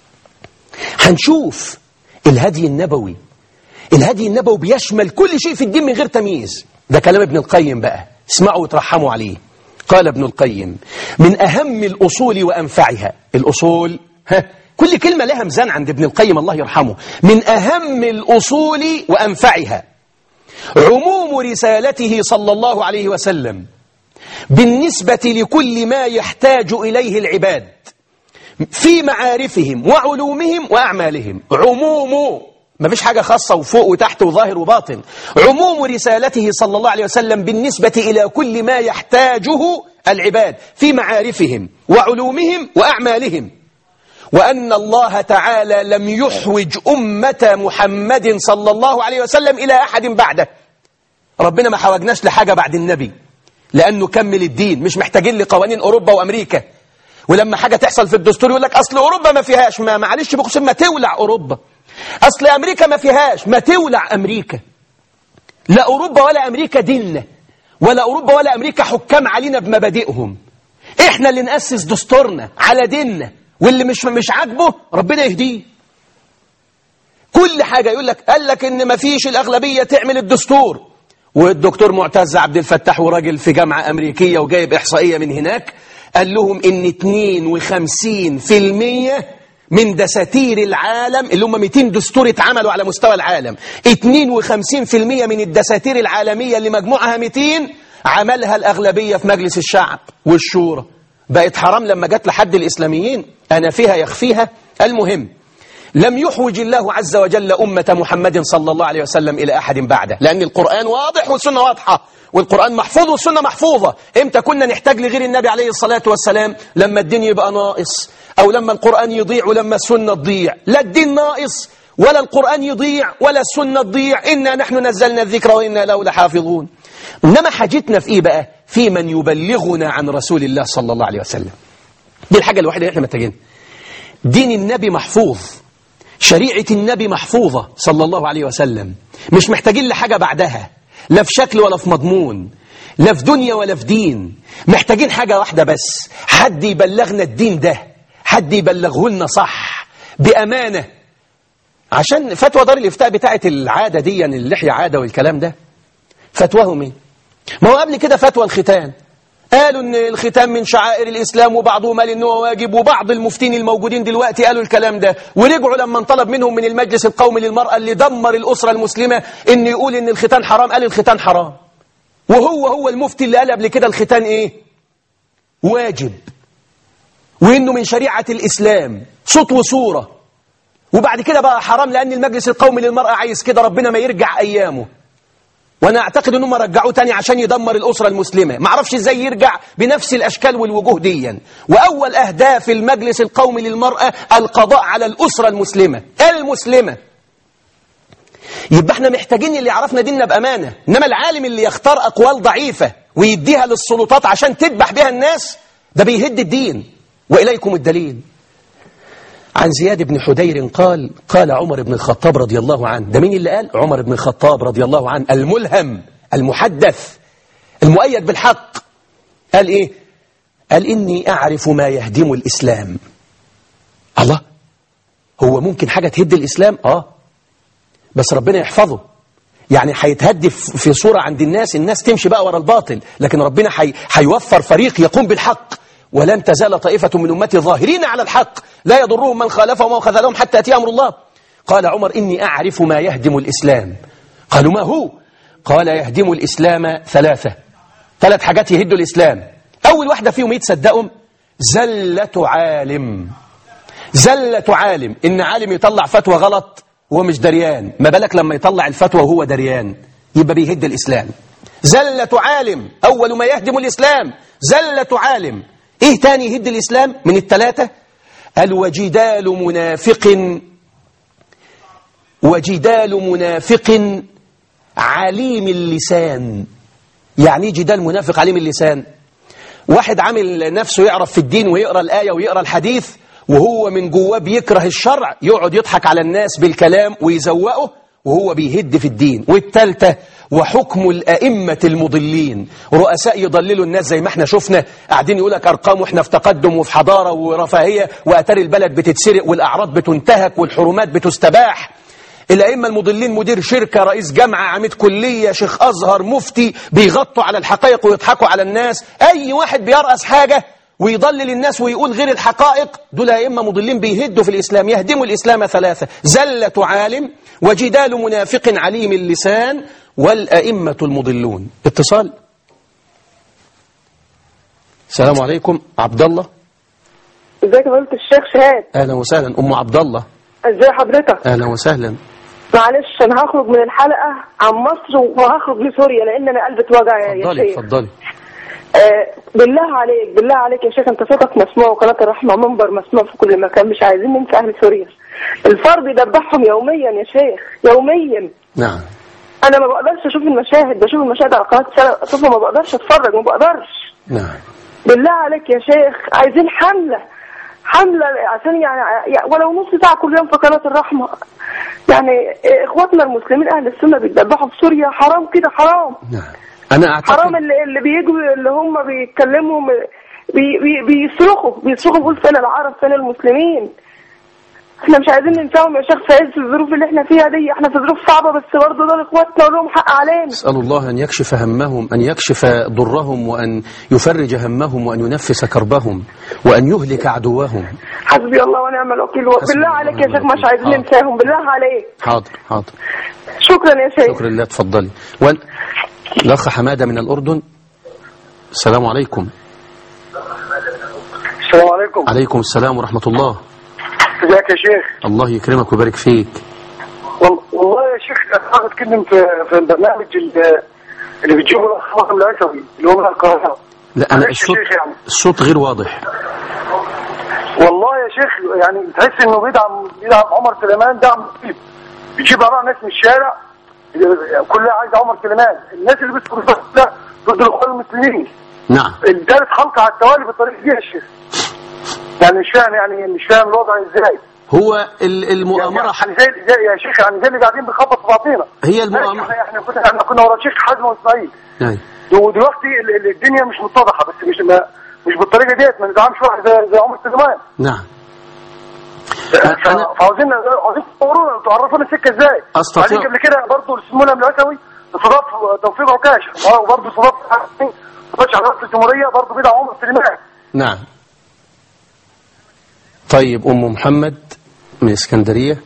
هنشوف الهدي النبوي الهدي النبوي بيشمل كل شيء في الدين من غير تمييز ده كلام ابن القيم بقى اسمعوا وترحموا عليه قال ابن القيم من أهم الأصول وأنفعها الأصول ها كل كلمة لها ميزان عند ابن القيم الله يرحمه من أهم الأصول وأنفعها عموم رسالته صلى الله عليه وسلم بالنسبة لكل ما يحتاج إليه العباد في معارفهم وعلومهم وأعمالهم عموم ما فيش حاجة خاصة وفوق وتحت وظاهر وباطن عموم رسالته صلى الله عليه وسلم بالنسبة إلى كل ما يحتاجه العباد في معارفهم وعلومهم وأعمالهم وأن الله تعالى لم يحوج أمة محمد صلى الله عليه وسلم إلى أحد بعده ربنا ما حوجناش لحاجة بعد النبي لأنه كمل الدين مش محتاجين لقوانين أوروبا وأمريكا ولما حاجة تحصل في الدستور يقول لك أصل أوروبا ما فيهاش ما معلش بقسم ما تولع أوروبا أصل أمريكا ما فيهاش ما تولع أمريكا لا أوروبا ولا أمريكا ديننا ولا أوروبا ولا أمريكا حكام علينا بمبادئهم إحنا اللي نأسس دستورنا على ديننا واللي مش مش عاجبه ربنا يهديه كل حاجة يقول لك قال لك إن ما فيش الأغلبية تعمل الدستور والدكتور معتز عبد الفتاح وراجل في جامعة أمريكية وجايب إحصائية من هناك قال لهم إن 52% من دساتير العالم اللي هم 200 دستور اتعملوا على مستوى العالم 52% من الدساتير العالمية اللي مجموعها 200 عملها الأغلبية في مجلس الشعب والشورى بقت حرام لما جت لحد الإسلاميين أنا فيها يخفيها المهم لم يحوج الله عز وجل أمة محمد صلى الله عليه وسلم إلى أحد بعده لأن القرآن واضح والسنة واضحة والقرآن محفوظ والسنة محفوظة إمتى كنا نحتاج لغير النبي عليه الصلاة والسلام لما الدين يبقى ناقص أو لما القرآن يضيع ولما السنة تضيع لا الدين ناقص ولا القرآن يضيع ولا السنة تضيع إنا نحن نزلنا الذكر وإنا له لحافظون إنما حاجتنا في إيه بقى في من يبلغنا عن رسول الله صلى الله عليه وسلم دي الحاجة الوحيدة اللي احنا محتاجينها دين النبي محفوظ شريعة النبي محفوظة صلى الله عليه وسلم مش محتاجين لحاجة بعدها لا في شكل ولا في مضمون لا في دنيا ولا في دين محتاجين حاجة واحدة بس حد يبلغنا الدين ده حد يبلغه لنا صح بأمانة عشان فتوى دار الافتاء بتاعت العادة دي يعني اللحية عادة والكلام ده فتواهم ايه ما هو قبل كده فتوى الختان قالوا ان الختان من شعائر الاسلام وبعضهم قال ان هو واجب وبعض المفتين الموجودين دلوقتي قالوا الكلام ده ورجعوا لما انطلب منهم من المجلس القومي للمراه اللي دمر الاسره المسلمه ان يقول ان الختان حرام قال الختان حرام وهو هو المفتي اللي قال قبل كده الختان ايه واجب وانه من شريعه الاسلام صوت وصوره وبعد كده بقى حرام لان المجلس القومي للمراه عايز كده ربنا ما يرجع ايامه وانا اعتقد انهم رجعوه تاني عشان يدمر الاسره المسلمه ما اعرفش ازاي يرجع بنفس الاشكال والوجوه ديا واول اهداف المجلس القومي للمراه القضاء على الاسره المسلمه المسلمه يبقى احنا محتاجين اللي يعرفنا ديننا بامانه انما العالم اللي يختار اقوال ضعيفه ويديها للسلطات عشان تذبح بها الناس ده بيهد الدين واليكم الدليل عن زياد بن حدير قال قال عمر بن الخطاب رضي الله عنه ده مين اللي قال عمر بن الخطاب رضي الله عنه الملهم المحدث المؤيد بالحق قال ايه قال اني اعرف ما يهدم الاسلام الله هو ممكن حاجه تهد الاسلام اه بس ربنا يحفظه يعني هيتهدي في صوره عند الناس الناس تمشي بقى ورا الباطل لكن ربنا هيوفر فريق يقوم بالحق ولن تزال طائفة من أمتي ظاهرين على الحق لا يضرهم من خالفهم أو خذلهم حتى أتي أمر الله قال عمر إني أعرف ما يهدم الإسلام قالوا ما هو قال يهدم الإسلام ثلاثة ثلاث حاجات يهدوا الإسلام أول واحدة فيهم يتصدقهم زلة عالم زلة عالم إن عالم يطلع فتوى غلط وهو مش دريان ما بالك لما يطلع الفتوى وهو دريان يبقى بيهد الإسلام زلة عالم أول ما يهدم الإسلام زلة عالم إيه تاني يهد الإسلام من الثلاثة قال وجدال منافق وجدال منافق عليم اللسان يعني جدال منافق عليم اللسان واحد عامل نفسه يعرف في الدين ويقرأ الآية ويقرأ الحديث وهو من جواه بيكره الشرع يقعد يضحك على الناس بالكلام ويزوقه وهو بيهد في الدين والثالثة وحكم الأئمة المضلين رؤساء يضللوا الناس زي ما احنا شفنا قاعدين يقول لك أرقام واحنا في تقدم وفي حضارة ورفاهية وأتاري البلد بتتسرق والأعراض بتنتهك والحرمات بتستباح الأئمة المضلين مدير شركة رئيس جامعة عميد كلية شيخ أزهر مفتي بيغطوا على الحقائق ويضحكوا على الناس أي واحد بيرأس حاجة ويضلل الناس ويقول غير الحقائق دول أئمة مضلين بيهدوا في الإسلام يهدموا الإسلام ثلاثة زلة عالم وجدال منافق عليم اللسان والأئمة المضلون اتصال السلام عليكم عبد الله ازيك يا فضيلة الشيخ شهاد أهلا وسهلا أم عبد الله ازي حضرتك أهلا وسهلا معلش انا هخرج من الحلقه عن مصر وهخرج لسوريا لان انا قلبي اتوجع يا يا اتفضلي شيخ اتفضلي آه بالله عليك بالله عليك يا شيخ انت صوتك مسموع وقناه الرحمه منبر مسموع في كل مكان مش عايزين ننسى اهل سوريا الفار بيدبحهم يوميا يا شيخ يوميا نعم انا ما بقدرش اشوف المشاهد بشوف المشاهد على قناه صفا ما بقدرش اتفرج ما بقدرش نعم بالله عليك يا شيخ عايزين حملة حملة عشان يعني يعني ولو نص ساعة كل يوم في قناة الرحمة يعني اخواتنا المسلمين اهل السنة بيتذبحوا في سوريا حرام كده حرام نعم أنا أعتقد حرام اللي, اللي بيجوا اللي هم بيتكلموا م- بي بي بيصرخوا بيصرخوا بيقول فين العرب فين المسلمين احنا مش عايزين ننساهم يا شيخ سعيد في الظروف اللي احنا فيها دي احنا في ظروف صعبة بس برضه دول اخواتنا ولهم حق علينا أسأل الله أن يكشف همهم أن يكشف ضرهم وأن يفرج همهم وأن ينفس كربهم وأن يهلك عدوهم حسبي الله ونعم الوكيل حسبي بالله الله عليك يا ونعم شيخ مش عايزين الوكيل. ننساهم بالله عليك حاضر حاضر شكرا يا شيخ شكرا لله تفضلي وأن الأخ حمادة من الأردن السلام عليكم السلام عليكم عليكم السلام ورحمة الله ازيك يا شيخ الله يكرمك ويبارك فيك وال- والله يا شيخ انا اتكلم في في البرنامج اللي, اللي بتجيبه الاخ العسوي اللي هو من القاهره لا أنا معلش يا الصوت شيخ يعني الصوت غير واضح والله يا شيخ يعني تحس انه بيدعم بيدعم عمر سليمان دعم رهيب بيجيب اراء ناس من الشارع كلها عايزه عمر سليمان الناس اللي بيذكروا ده ضد الاخوان المسلمين نعم الثالث خلق على التوالي بالطريقه دي يا شيخ يعني مش فاهم يعني مش فاهم الوضع ازاي هو ال- المؤامرة ح- يعني زي, زي يا شيخ يعني زي اللي قاعدين بنخبط في بعضينا هي ماشي، المؤامرة احنا احنا كنا احنا كنا ورا شيخ حازم واسماعيل أي. ودلوقتي ال- ال- الدنيا مش متضحه بس مش ما مش بالطريقه ديت ما ندعمش واحد زي, زي عمر سليمان نعم ف- أنا- فعاوزين عاوزين تطورونا تعرفونا السكه ازاي أستطيع- بعدين قبل كده برضه اسمونا العسوي استضاف توفيق عكاش وبرضه استضاف استضاف على رئاسه الجمهوريه برضه بيدعم عمر سليمان نعم طيب أم محمد من اسكندرية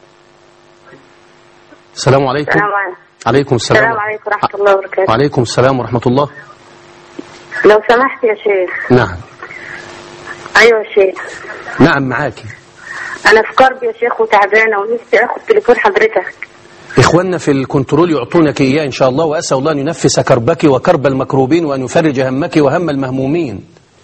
السلام عليكم السلام عليكم عليكم السلام السلام عليكم ورحمة الله وبركاته وعليكم السلام ورحمة الله لو سمحت يا شيخ نعم أيوة يا شيخ نعم معاكي أنا في كرب يا شيخ وتعبانة ونفسي آخد تليفون حضرتك إخواننا في الكنترول يعطونك إياه إن شاء الله وأسأل الله أن ينفس كربك وكرب المكروبين وأن يفرج همك وهم المهمومين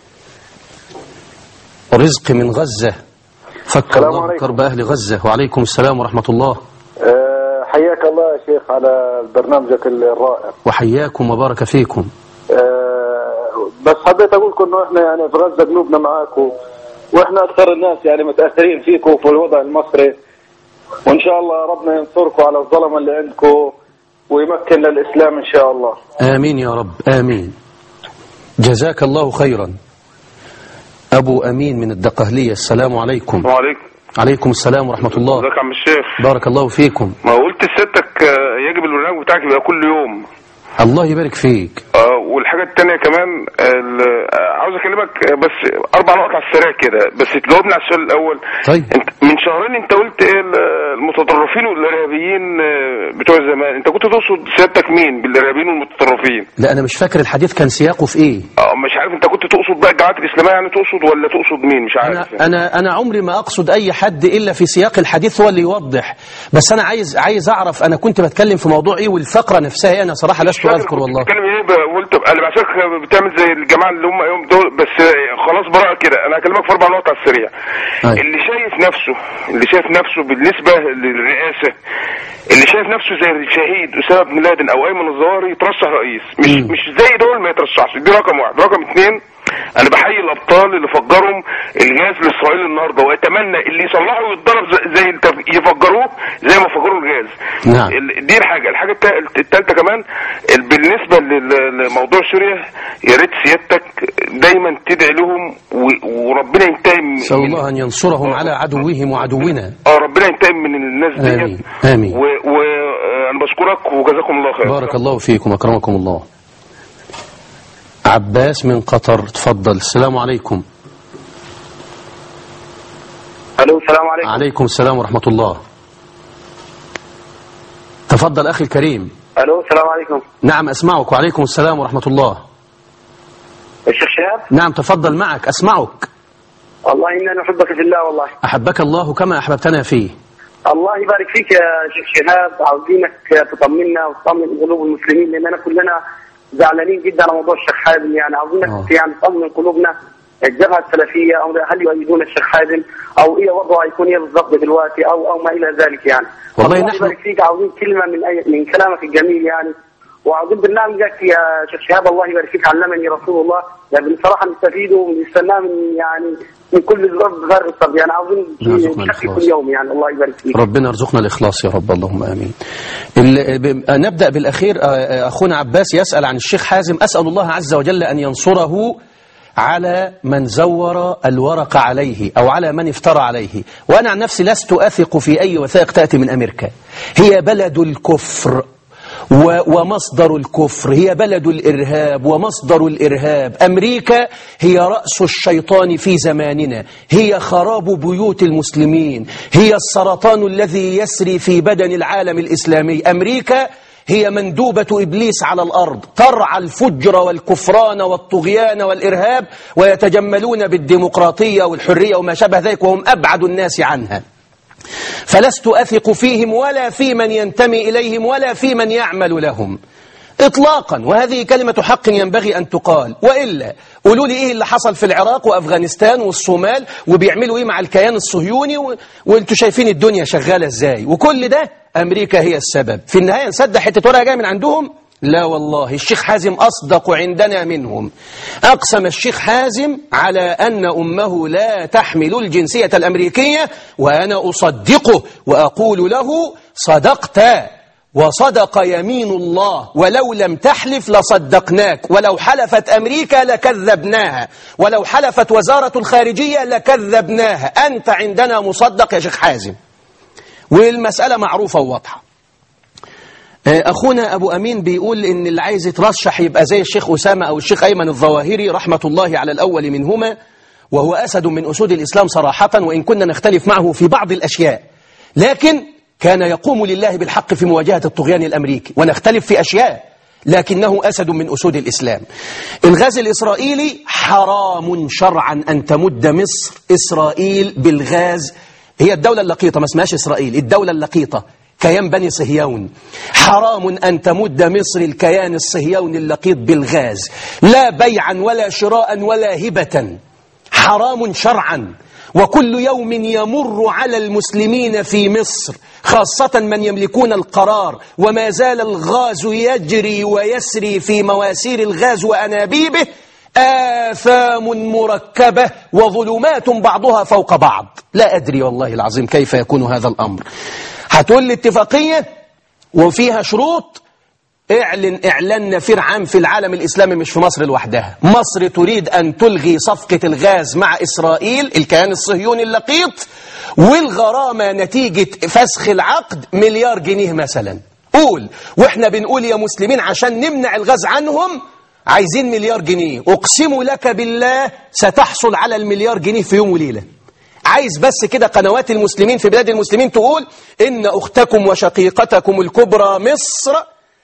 رزق من غزة فك السلام الله عليكم. كرب أهل غزة وعليكم السلام ورحمة الله أه، حياك الله يا شيخ على برنامجك الرائع وحياكم وبارك فيكم أه، بس حبيت اقول لكم انه احنا يعني في غزه قلوبنا معاكم واحنا اكثر الناس يعني متاثرين فيكم في الوضع المصري وان شاء الله ربنا ينصركم على الظلمه اللي عندكم ويمكن للاسلام ان شاء الله آمين يا رب آمين جزاك الله خيرا أبو أمين من الدقهلية السلام عليكم وعليكم عليكم السلام ورحمة الله ازيك يا عم الشيخ بارك الله فيكم ما قلت لسيادتك آه، يجب البرنامج بتاعك يبقى كل يوم الله يبارك فيك آه، والحاجة التانية كمان ال- آه، عاوز اكلمك آه، بس اربع نقط على السريع كده بس تجاوبني على السؤال الاول طيب انت من شهرين انت قلت ايه ال- المتطرفين والارهابيين آه، بتوع زمان انت كنت تقصد سيادتك مين بالارهابيين والمتطرفين لا أنا مش فاكر الحديث كان سياقه في إيه اه مش عارف انت كنت تقصد بقى الجماعات الاسلاميه يعني تقصد ولا تقصد مين مش عارف أنا, يعني. أنا, أنا عمري ما أقصد أي حد إلا في سياق الحديث هو اللي يوضح بس أنا عايز عايز أعرف أنا كنت بتكلم في موضوع إيه والفقرة نفسها إيه أنا صراحة لست فاكر أذكر كنت والله بتتكلم ايه بقى؟ قلت انا بعتك بتعمل زي الجماعه اللي هم يوم دول بس خلاص براءه كده انا هكلمك في اربع نقط على السريع أيوة. اللي شايف نفسه اللي شايف نفسه بالنسبه للرئاسه اللي شايف نفسه زي الشهيد اسامه بن لادن او ايمن الظواهري يترشح رئيس مش مم. مش زي دول ما يترشحش دي رقم واحد رقم اثنين انا بحيي الابطال اللي فجرهم الغاز لاسرائيل النهارده واتمنى اللي يصلحوا يتضرب زي- زي التف- يفجروه زي ما فجروا الغاز نعم. ال- دي الحاجه الحاجه التا- التالتة كمان ال- بالنسبه لل- لموضوع سوريا يا ريت سيادتك دايما تدعي لهم و- وربنا ينتقم نسأل من- الله أن ينصرهم على عدوهم وعدونا اه ربنا ينتقم من الناس دي آمين. آمين. وانا بشكرك وجزاكم الله خير بارك الله فيكم أكرمكم الله عباس من قطر تفضل السلام عليكم الو السلام عليكم عليكم السلام ورحمة الله تفضل أخي الكريم الو السلام عليكم نعم أسمعك وعليكم السلام ورحمة الله الشيخ شهاب نعم تفضل معك أسمعك والله انا نحبك في الله والله أحبك الله كما أحببتنا فيه الله يبارك فيك يا شيخ شهاب عاوزينك تطمنا وتطمن قلوب المسلمين لاننا كلنا زعلانين جدا على موضوع الشيخ حازم يعني عاوزينك يعني تطمن قلوبنا الجبهه السلفيه او هل يؤيدون الشيخ حازم او ايه وضعه هيكون ايه بالضبط دلوقتي او او ما الى ذلك يعني والله الله نحن- يبارك فيك عاوزين كلمه من أي من كلامك الجميل يعني وعاوزين برنامجك يا شيخ شهاب الله يبارك فيك علمني رسول الله يعني بصراحه نستفيد ونستناه من يعني من كل زرار غير يعني عاوزين يرزقنا نشكل الإخلاص. كل يوم يعني الله يبارك فيك ربنا يرزقنا الإخلاص يا رب اللهم آمين ال- ب- نبدأ بالأخير آه، آه، أخونا عباس يسأل عن الشيخ حازم أسأل الله عز وجل أن ينصره على من زور الورق عليه أو على من افترى عليه وأنا عن نفسي لست أثق في أي وثائق تأتي من أمريكا هي بلد الكفر و- ومصدر الكفر هي بلد الإرهاب ومصدر الإرهاب أمريكا هي رأس الشيطان في زماننا هي خراب بيوت المسلمين هي السرطان الذي يسري في بدن العالم الإسلامي أمريكا هي مندوبة إبليس على الأرض ترعى الفجر والكفران والطغيان والإرهاب ويتجملون بالديمقراطية والحرية وما شابه ذلك وهم أبعد الناس عنها فلست أثق فيهم ولا في من ينتمي إليهم ولا في من يعمل لهم إطلاقا وهذه كلمة حق ينبغي أن تقال وإلا قولوا لي إيه اللي حصل في العراق وأفغانستان والصومال وبيعملوا إيه مع الكيان الصهيوني و... وانتوا شايفين الدنيا شغالة إزاي وكل ده أمريكا هي السبب في النهاية نصدق حتة ورقة جاية من عندهم لا والله الشيخ حازم أصدق عندنا منهم أقسم الشيخ حازم على أن أمه لا تحمل الجنسية الأمريكية وأنا أصدقه وأقول له صدقت وصدق يمين الله ولو لم تحلف لصدقناك ولو حلفت أمريكا لكذبناها ولو حلفت وزارة الخارجية لكذبناها أنت عندنا مصدق يا شيخ حازم والمسألة معروفة وواضحة أخونا أبو أمين بيقول إن اللي عايز يترشح يبقى زي الشيخ أسامة أو الشيخ أيمن الظواهري رحمة الله على الأول منهما وهو أسد من أسود الإسلام صراحة وإن كنا نختلف معه في بعض الأشياء لكن كان يقوم لله بالحق في مواجهة الطغيان الأمريكي ونختلف في أشياء لكنه أسد من أسود الإسلام الغاز الإسرائيلي حرام شرعا أن تمد مصر إسرائيل بالغاز هي الدولة اللقيطة ما اسمهاش إسرائيل الدولة اللقيطة كيان بني صهيون حرام أن تمد مصر الكيان الصهيوني اللقيط بالغاز لا بيعا ولا شراء ولا هبة حرام شرعا وكل يوم يمر على المسلمين في مصر خاصة من يملكون القرار وما زال الغاز يجري ويسري في مواسير الغاز وأنابيبه آثام مركبة وظلمات بعضها فوق بعض لا أدري والله العظيم كيف يكون هذا الأمر هتقول لي اتفاقية وفيها شروط اعلن اعلان نفير عام في العالم الإسلامي مش في مصر لوحدها مصر تريد أن تلغي صفقة الغاز مع إسرائيل الكيان الصهيوني اللقيط والغرامة نتيجة فسخ العقد مليار جنيه مثلا قول واحنا بنقول يا مسلمين عشان نمنع الغاز عنهم عايزين مليار جنيه أقسم لك بالله ستحصل على المليار جنيه في يوم وليلة عايز بس كده قنوات المسلمين في بلاد المسلمين تقول إن أختكم وشقيقتكم الكبرى مصر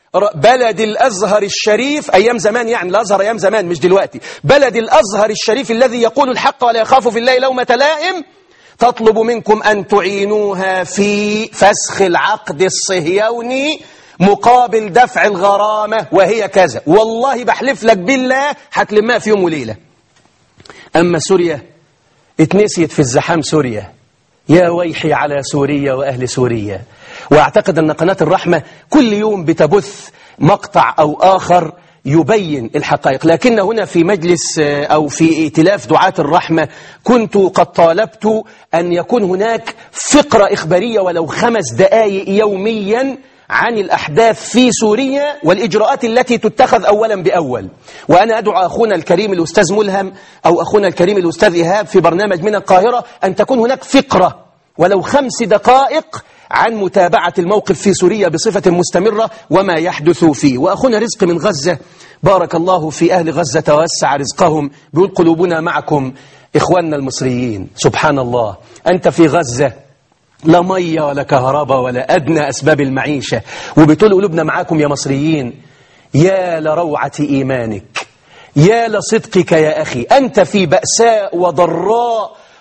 بلد الأزهر الشريف أيام زمان يعني الأزهر أيام زمان مش دلوقتي بلد الأزهر الشريف الذي يقول الحق ولا يخاف في الله لومة لائم تطلب منكم أن تعينوها في فسخ العقد الصهيوني مقابل دفع الغرامة وهي كذا والله بحلف لك بالله هتلمها في يوم وليلة أما سوريا اتنسيت في الزحام سوريا يا ويحي على سوريا وأهل سوريا وأعتقد أن قناة الرحمة كل يوم بتبث مقطع أو آخر يبين الحقائق لكن هنا في مجلس أو في ائتلاف دعاة الرحمة كنت قد طالبت أن يكون هناك فقرة إخبارية ولو خمس دقائق يوميا عن الأحداث في سوريا والإجراءات التي تتخذ أولا بأول وأنا أدعو أخونا الكريم الأستاذ ملهم أو أخونا الكريم الأستاذ إيهاب في برنامج من القاهرة أن تكون هناك فقرة ولو خمس دقائق عن متابعة الموقف في سوريا بصفة مستمرة وما يحدث فيه وأخونا رزق من غزة بارك الله في أهل غزة ووسع رزقهم بيقول قلوبنا معكم إخواننا المصريين سبحان الله أنت في غزة لا مية ولا كهرباء ولا أدنى أسباب المعيشة وبتقول قلوبنا معاكم يا مصريين يا لروعة إيمانك يا لصدقك يا أخي أنت في بأساء وضراء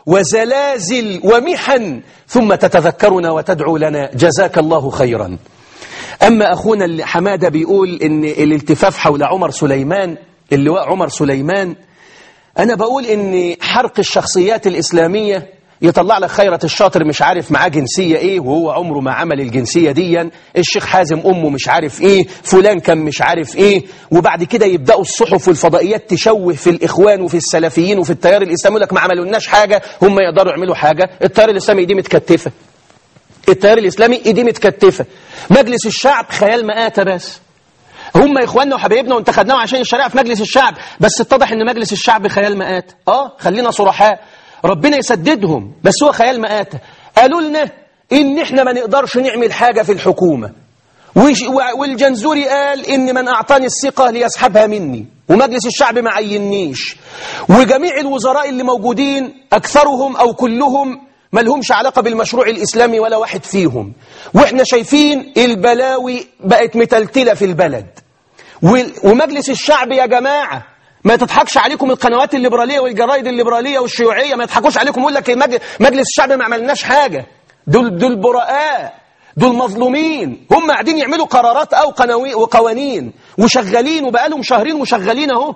وزلازل ومحن ثم تتذكرنا وتدعو لنا جزاك الله خيرا أما أخونا اللي حمادة بيقول إن الالتفاف حول عمر سليمان اللواء عمر سليمان أنا بقول إن حرق الشخصيات الإسلامية يطلع لك خيرة الشاطر مش عارف معاه جنسية ايه وهو عمره ما عمل الجنسية ديا الشيخ حازم أمه مش عارف ايه فلان كان مش عارف ايه وبعد كده يبدأوا الصحف والفضائيات تشوه في الإخوان وفي السلفيين وفي التيار الإسلامي يقول لك ما عملولناش حاجة هم يقدروا يعملوا حاجة التيار الإسلامي دي متكتفة التيار الإسلامي ايديه متكتفة مجلس الشعب خيال مآتة بس هم اخواننا وحبايبنا وانتخدناهم عشان الشريعه في مجلس الشعب بس اتضح ان مجلس الشعب خيال مآت اه خلينا صرحاء ربنا يسددهم بس هو خيال مآتة قالوا لنا ان احنا ما نقدرش نعمل حاجة في الحكومة وش- و- والجنزوري قال ان من اعطاني الثقة ليسحبها مني ومجلس الشعب ما عينيش وجميع الوزراء اللي موجودين اكثرهم او كلهم ما لهمش علاقة بالمشروع الإسلامي ولا واحد فيهم وإحنا شايفين البلاوي بقت متلتلة في البلد وال- ومجلس الشعب يا جماعة ما تضحكش عليكم القنوات الليبرالية والجرايد الليبرالية والشيوعية ما يضحكوش عليكم يقول لك المج- مجلس الشعب ما عملناش حاجة دول دول براء دول مظلومين هم قاعدين يعملوا قرارات أو قناوي- وقوانين وشغالين وبقالهم شهرين وشغالين أهو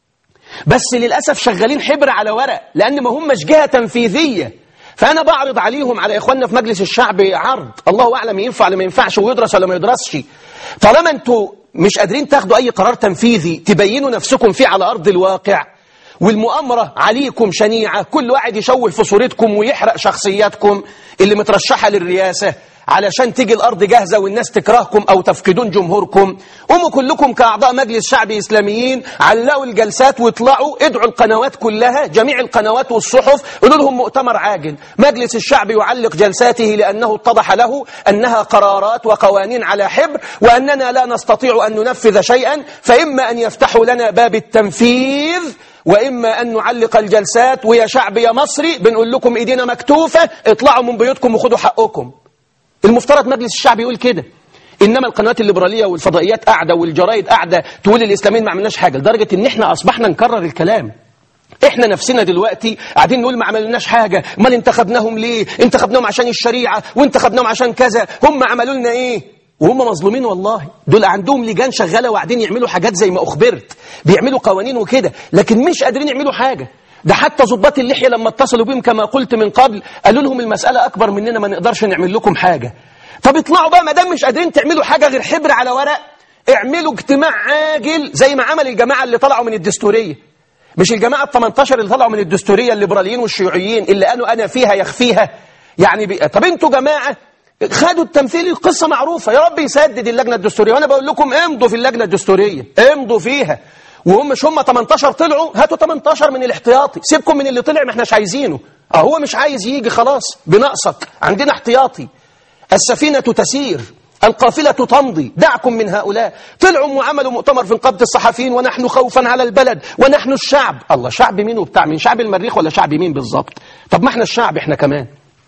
بس للأسف شغالين حبر على ورق لأن ما همش جهة تنفيذية فأنا بعرض عليهم على إخواننا في مجلس الشعب عرض الله أعلم ينفع ولا ما ينفعش ويدرس ولا ما يدرسش طالما أنتوا مش قادرين تاخدوا أي قرار تنفيذي تبينوا نفسكم فيه على أرض الواقع والمؤامرة عليكم شنيعة كل واحد يشوه في صورتكم ويحرق شخصياتكم اللي مترشحة للرئاسة علشان تيجي الأرض جاهزة والناس تكرهكم أو تفقدون جمهوركم قوموا كلكم كأعضاء مجلس شعبي إسلاميين علقوا الجلسات واطلعوا ادعوا القنوات كلها جميع القنوات والصحف قولوا لهم مؤتمر عاجل مجلس الشعب يعلق جلساته لأنه اتضح له أنها قرارات وقوانين على حبر وأننا لا نستطيع أن ننفذ شيئا فإما أن يفتحوا لنا باب التنفيذ وإما أن نعلق الجلسات ويا شعب يا مصري بنقول لكم إيدينا مكتوفة اطلعوا من بيوتكم وخدوا حقكم المفترض مجلس الشعب يقول كده انما القنوات الليبراليه والفضائيات قاعده والجرايد قاعده تقول الاسلاميين ما عملناش حاجه لدرجه ان احنا اصبحنا نكرر الكلام احنا نفسنا دلوقتي قاعدين نقول ما عملناش حاجه امال انتخبناهم ليه انتخبناهم عشان الشريعه وانتخبناهم عشان كذا هم عملوا لنا ايه وهم مظلومين والله دول عندهم لجان شغاله وقاعدين يعملوا حاجات زي ما اخبرت بيعملوا قوانين وكده لكن مش قادرين يعملوا حاجه ده حتى ضباط اللحيه لما اتصلوا بهم كما قلت من قبل قالوا لهم المساله اكبر مننا ما نقدرش نعمل لكم حاجه طب اطلعوا بقى ما دام مش قادرين تعملوا حاجه غير حبر على ورق اعملوا اجتماع عاجل زي ما عمل الجماعه اللي طلعوا من الدستوريه مش الجماعه ال 18 اللي طلعوا من الدستوريه الليبراليين والشيوعيين اللي قالوا انا فيها يخفيها يعني بي... طب انتوا جماعه خدوا التمثيل القصه معروفه يا رب يسدد اللجنه الدستوريه وانا بقول لكم امضوا في اللجنه الدستوريه امضوا فيها وهم مش هم 18 طلعوا هاتوا 18 من الاحتياطي سيبكم من اللي طلع ما احناش عايزينه اه هو مش عايز يجي خلاص بنقصك عندنا احتياطي السفينة تسير القافلة تمضي دعكم من هؤلاء طلعوا وعملوا مؤتمر في نقابة الصحفيين ونحن خوفا على البلد ونحن الشعب الله شعب مين وبتاع مين شعب المريخ ولا شعب مين بالظبط طب ما احنا الشعب احنا كمان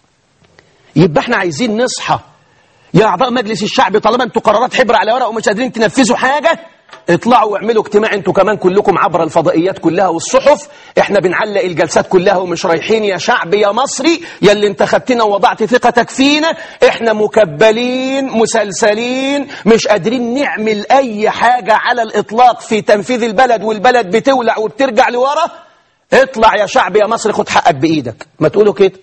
يبقى احنا عايزين نصحى يا أعضاء مجلس الشعب طالما انتوا قرارات حبر على ورق ومش قادرين تنفذوا حاجة اطلعوا واعملوا اجتماع انتوا كمان كلكم عبر الفضائيات كلها والصحف احنا بنعلق الجلسات كلها ومش رايحين يا شعب يا مصري يا اللي انتخبتنا ووضعت ثقتك فينا احنا مكبلين مسلسلين مش قادرين نعمل اي حاجة على الاطلاق في تنفيذ البلد والبلد بتولع وبترجع لورا اطلع يا شعب يا مصري خد حقك بايدك ما تقولوا كده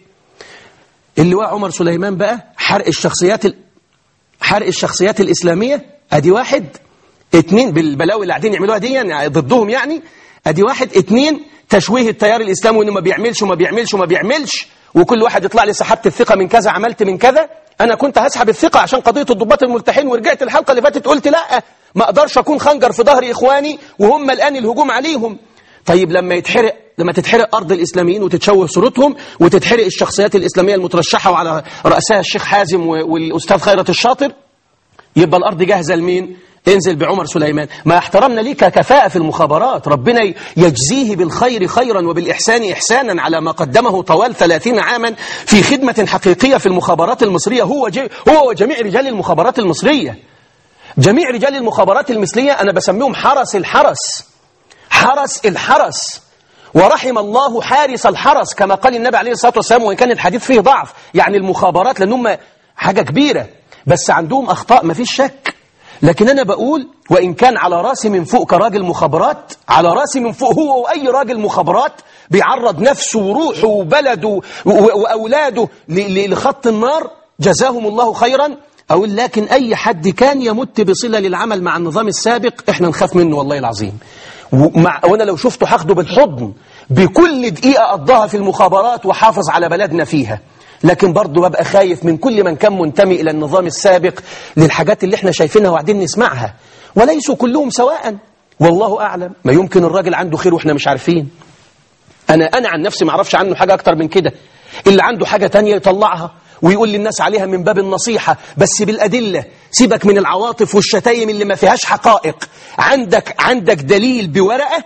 اللواء عمر سليمان بقى حرق الشخصيات ال... حرق الشخصيات الإسلامية أدي واحد اتنين بالبلاوي اللي قاعدين يعملوها دي يعني ضدهم يعني أدي واحد اتنين تشويه التيار الإسلامي وإنه ما بيعملش وما بيعملش وما بيعملش وكل واحد يطلع لي سحبت الثقة من كذا عملت من كذا أنا كنت هسحب الثقة عشان قضية الضباط الملتحين ورجعت الحلقة اللي فاتت قلت لا ما أقدرش أكون خنجر في ظهر إخواني وهم الآن الهجوم عليهم طيب لما يتحرق لما تتحرق أرض الإسلاميين وتتشوه صورتهم وتتحرق الشخصيات الإسلامية المترشحة وعلى رأسها الشيخ حازم والأستاذ خيرت الشاطر يبقى الأرض جاهزة لمين؟ انزل بعمر سليمان ما احترمنا ليك كفاءة في المخابرات ربنا يجزيه بالخير خيرا وبالإحسان إحسانا على ما قدمه طوال ثلاثين عاما في خدمة حقيقية في المخابرات المصرية هو, جي هو وجميع رجال المخابرات المصرية جميع رجال المخابرات المصرية أنا بسميهم حرس الحرس حرس الحرس ورحم الله حارس الحرس كما قال النبي عليه الصلاة والسلام وإن كان الحديث فيه ضعف يعني المخابرات لأنهم حاجة كبيرة بس عندهم أخطاء ما فيش شك لكن أنا بقول وإن كان على راسي من فوق كراجل مخابرات على راسي من فوق هو وأي راجل مخابرات بيعرض نفسه وروحه وبلده و- و- وأولاده ل- ل- لخط النار جزاهم الله خيرا أقول لكن أي حد كان يمت بصلة للعمل مع النظام السابق إحنا نخاف منه والله العظيم ومع وأنا لو شفته هاخده بالحضن بكل دقيقة قضاها في المخابرات وحافظ على بلدنا فيها لكن برضه ببقى خايف من كل من كان منتمي إلى النظام السابق للحاجات اللي احنا شايفينها وقاعدين نسمعها وليسوا كلهم سواء والله أعلم ما يمكن الراجل عنده خير وإحنا مش عارفين أنا أنا عن نفسي ما اعرفش عنه حاجة أكتر من كده اللي عنده حاجة تانية يطلعها ويقول للناس عليها من باب النصيحة بس بالأدلة سيبك من العواطف والشتايم اللي ما فيهاش حقائق عندك عندك دليل بورقة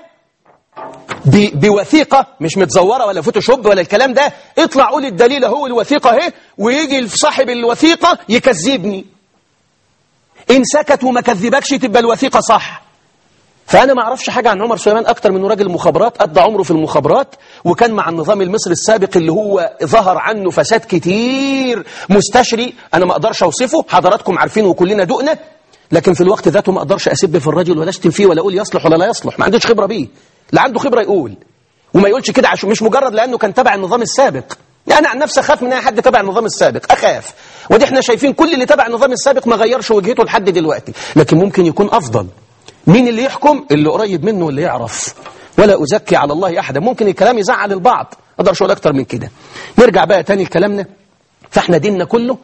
ب- بوثيقة مش متزورة ولا فوتوشوب ولا الكلام ده اطلع قول الدليل هو الوثيقة اهي ويجي صاحب الوثيقة يكذبني إن سكت وما كذبكش تبقى الوثيقة صح فأنا ما أعرفش حاجة عن عمر سليمان أكتر من راجل مخابرات قضى عمره في المخابرات وكان مع النظام المصري السابق اللي هو ظهر عنه فساد كتير مستشري أنا ما أقدرش أوصفه حضراتكم عارفين وكلنا دقنا لكن في الوقت ذاته ما أقدرش أسب في الرجل ولا أشتم فيه ولا أقول يصلح ولا لا يصلح ما عندوش خبرة بيه لا عنده خبرة يقول وما يقولش كده عشان مش مجرد لأنه كان تبع النظام السابق يعني أنا عن نفسي أخاف من أي حد تبع النظام السابق أخاف ودي احنا شايفين كل اللي تبع النظام السابق ما غيرش وجهته لحد دلوقتي لكن ممكن يكون أفضل مين اللي يحكم اللي قريب منه واللي يعرف ولا أزكي على الله أحدا ممكن الكلام يزعل البعض ما اقدرش اقول أكتر من كده نرجع بقى تاني لكلامنا فاحنا ديننا كله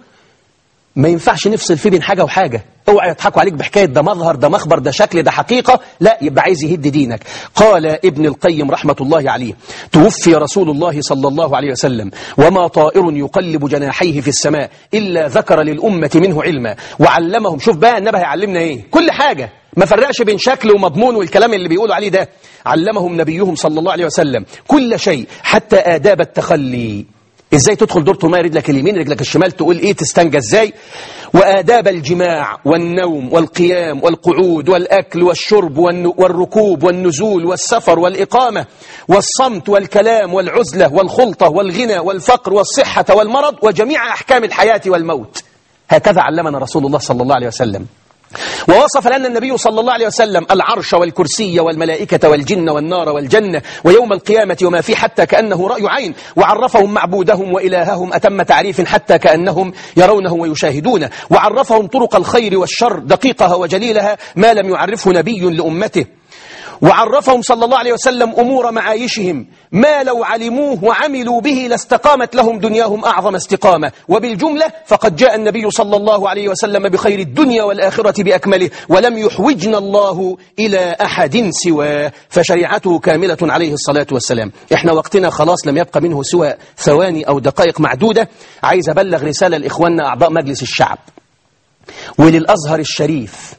ما ينفعش نفصل فيه بين حاجة وحاجة اوعى يضحكوا عليك بحكاية ده مظهر ده مخبر ده شكل ده حقيقة لا يبقى عايز يهد دينك قال ابن القيم رحمة الله عليه توفي رسول الله صلى الله عليه وسلم وما طائر يقلب جناحيه في السماء إلا ذكر للأمة منه علما وعلمهم شوف بقى النبي هيعلمنا ايه كل حاجة ما فرقش بين شكل ومضمون والكلام اللي بيقولوا عليه ده علمهم نبيهم صلى الله عليه وسلم كل شيء حتى آداب التخلي ازاي تدخل دور تمارد رجلك اليمين رجلك الشمال تقول ايه تستنجى ازاي وآداب الجماع والنوم والقيام والقعود والأكل والشرب والن- والركوب والنزول والسفر والإقامة والصمت والكلام والعزلة والخلطة والغنى والفقر والصحة والمرض وجميع أحكام الحياة والموت هكذا علمنا رسول الله صلى الله عليه وسلم ووصف لنا النبي صلى الله عليه وسلم العرش والكرسي والملائكة والجن والنار والجنة ويوم القيامة وما فيه حتى كأنه رأي عين وعرفهم معبودهم وإلههم أتم تعريف حتى كأنهم يرونه ويشاهدونه وعرفهم طرق الخير والشر دقيقها وجليلها ما لم يعرفه نبي لأمته وعرفهم صلى الله عليه وسلم أمور معايشهم ما لو علموه وعملوا به لاستقامت لهم دنياهم أعظم استقامة وبالجملة فقد جاء النبي صلى الله عليه وسلم بخير الدنيا والآخرة بأكمله ولم يحوجنا الله إلى أحد سواه فشريعته كاملة عليه الصلاة والسلام احنا وقتنا خلاص لم يبقى منه سوى ثواني أو دقائق معدودة عايز أبلغ رسالة لإخواننا أعضاء مجلس الشعب وللأزهر الشريف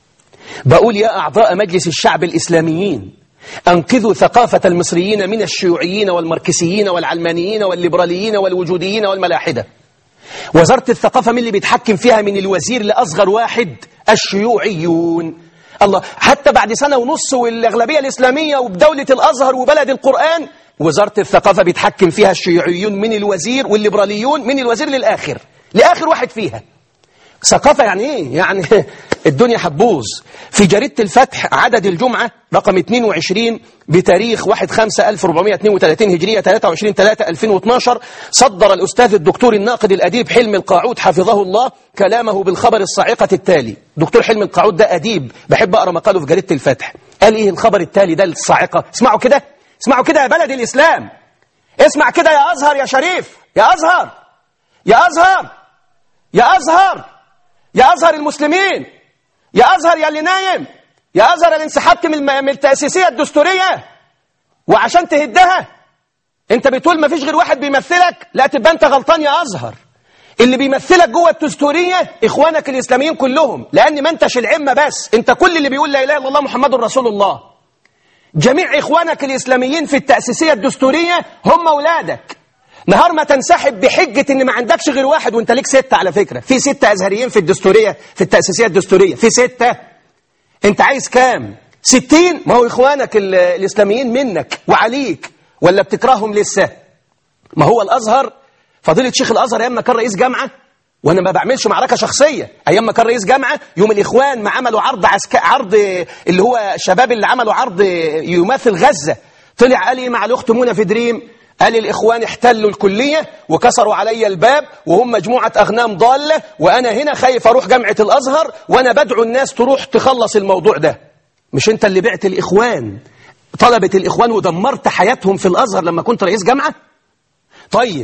بقول يا أعضاء مجلس الشعب الإسلاميين أنقذوا ثقافة المصريين من الشيوعيين والماركسيين والعلمانيين والليبراليين والوجوديين والملاحدة وزارة الثقافة من اللي بيتحكم فيها من الوزير لأصغر واحد الشيوعيون الله حتى بعد سنة ونص والأغلبية الإسلامية وبدولة الأزهر وبلد القرآن وزارة الثقافة بيتحكم فيها الشيوعيون من الوزير والليبراليون من الوزير للآخر لآخر واحد فيها ثقافة يعني ايه؟ يعني الدنيا هتبوظ في جريدة الفتح عدد الجمعة رقم 22 بتاريخ 1 5 1432 هجرية 23 3 2012 صدر الأستاذ الدكتور الناقد الأديب حلمي القاعود حفظه الله كلامه بالخبر الصاعقة التالي دكتور حلمي القاعود ده أديب بحب أقرأ مقاله في جريدة الفتح قال إيه الخبر التالي ده الصاعقة اسمعوا كده اسمعوا كده يا بلد الإسلام اسمع كده يا أزهر يا شريف يا أزهر يا أزهر يا أزهر يا أزهر المسلمين يا أزهر يا اللي نايم يا أزهر اللي انسحبت من الم- من التأسيسية الدستورية وعشان تهدها انت بتقول ما فيش غير واحد بيمثلك لا تبقى انت غلطان يا أزهر اللي بيمثلك جوه الدستورية إخوانك الإسلاميين كلهم لأن ما انتش العمة بس انت كل اللي بيقول لا إله إلا الله محمد رسول الله جميع إخوانك الإسلاميين في التأسيسية الدستورية هم أولادك نهار ما تنسحب بحجة ان ما عندكش غير واحد وانت ليك ستة على فكرة في ستة أزهريين في الدستورية في التأسيسية الدستورية في ستة انت عايز كام ستين ما هو إخوانك ال- الإسلاميين منك وعليك ولا بتكرههم لسه ما هو الأزهر فضيلة شيخ الأزهر أيام ما كان رئيس جامعة وأنا ما بعملش معركة شخصية أيام ما كان رئيس جامعة يوم الإخوان ما عملوا عرض عسك... عرض اللي هو الشباب اللي عملوا عرض يماثل غزة طلع قال لي مع الأخت منى في دريم قال الإخوان احتلوا الكلية وكسروا علي الباب وهم مجموعة أغنام ضالة وأنا هنا خايف أروح جامعة الأزهر وأنا بدعو الناس تروح تخلص الموضوع ده مش أنت اللي بعت الإخوان طلبة الإخوان ودمرت حياتهم في الأزهر لما كنت رئيس جامعة طيب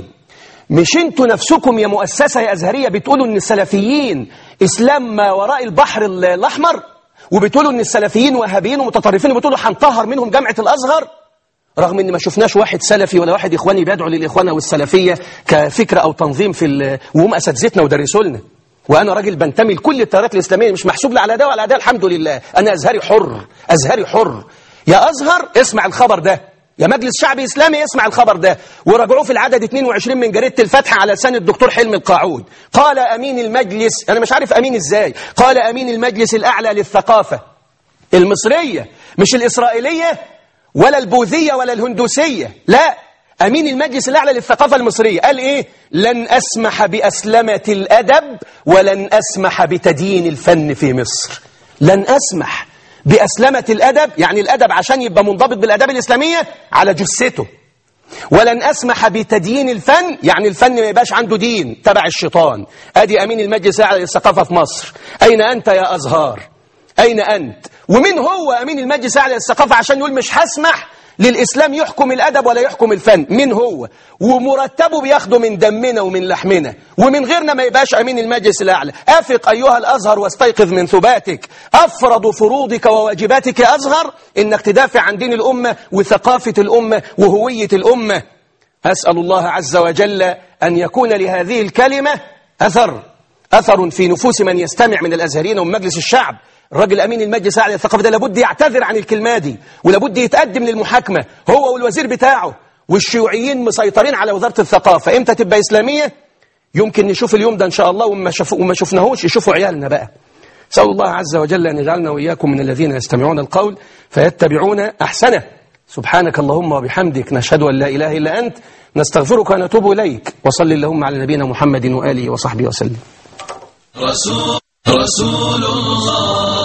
مش انتوا نفسكم يا مؤسسة يا أزهرية بتقولوا ان السلفيين إسلام ما وراء البحر ال- الأحمر وبتقولوا ان السلفيين وهابيين ومتطرفين وبتقولوا هنطهر منهم جامعة الأزهر رغم ان ما شفناش واحد سلفي ولا واحد إخواني بيدعو للإخوان أو السلفية كفكرة أو تنظيم في ال- وهم أساتذتنا ودرسوا لنا وأنا راجل بنتمي لكل التيارات الإسلامية مش محسوب لا على ده ولا على ده الحمد لله أنا أزهري حر أزهري حر يا أزهر اسمع الخبر ده يا مجلس شعبي إسلامي اسمع الخبر ده وراجعوه في العدد 22 من جريدة الفتح على لسان الدكتور حلمي القاعود قال أمين المجلس أنا مش عارف أمين إزاي قال أمين المجلس الأعلى للثقافة المصرية مش الإسرائيلية ولا البوذية ولا الهندوسية لا أمين المجلس الأعلى للثقافة المصرية قال إيه لن أسمح بأسلمة الأدب ولن أسمح بتدين الفن في مصر لن أسمح بأسلمة الأدب يعني الأدب عشان يبقى منضبط بالأداب الإسلامية على جثته ولن أسمح بتدين الفن يعني الفن ما يبقاش عنده دين تبع الشيطان أدي أمين المجلس الأعلى للثقافة في مصر أين أنت يا أزهار أين أنت ومن هو أمين المجلس الأعلى للثقافة عشان يقول مش هسمح للإسلام يحكم الأدب ولا يحكم الفن من هو ومرتبه بياخده من دمنا ومن لحمنا ومن غيرنا ما يبقاش أمين المجلس الأعلى أفق أيها الأزهر واستيقظ من ثباتك أفرض فروضك وواجباتك يا أزهر إنك تدافع عن دين الأمة وثقافة الأمة وهوية الأمة أسأل الله عز وجل أن يكون لهذه الكلمة أثر أثر في نفوس من يستمع من الأزهريين ومن مجلس الشعب الراجل أمين المجلس الأعلى للثقافة ده لابد يعتذر عن الكلمة دي ولابد يتقدم للمحاكمة هو والوزير بتاعه والشيوعيين مسيطرين على وزارة الثقافة إمتى تبقى إسلامية يمكن نشوف اليوم ده إن شاء الله وما, شف... وما شفناهوش يشوفوا عيالنا بقى سأل الله عز وجل أن يجعلنا وإياكم من الذين يستمعون القول فيتبعون أحسنه سبحانك اللهم وبحمدك نشهد أن لا إله إلا أنت نستغفرك ونتوب إليك وصل اللهم على نبينا محمد وآله وصحبه وسلم رسول رسول الله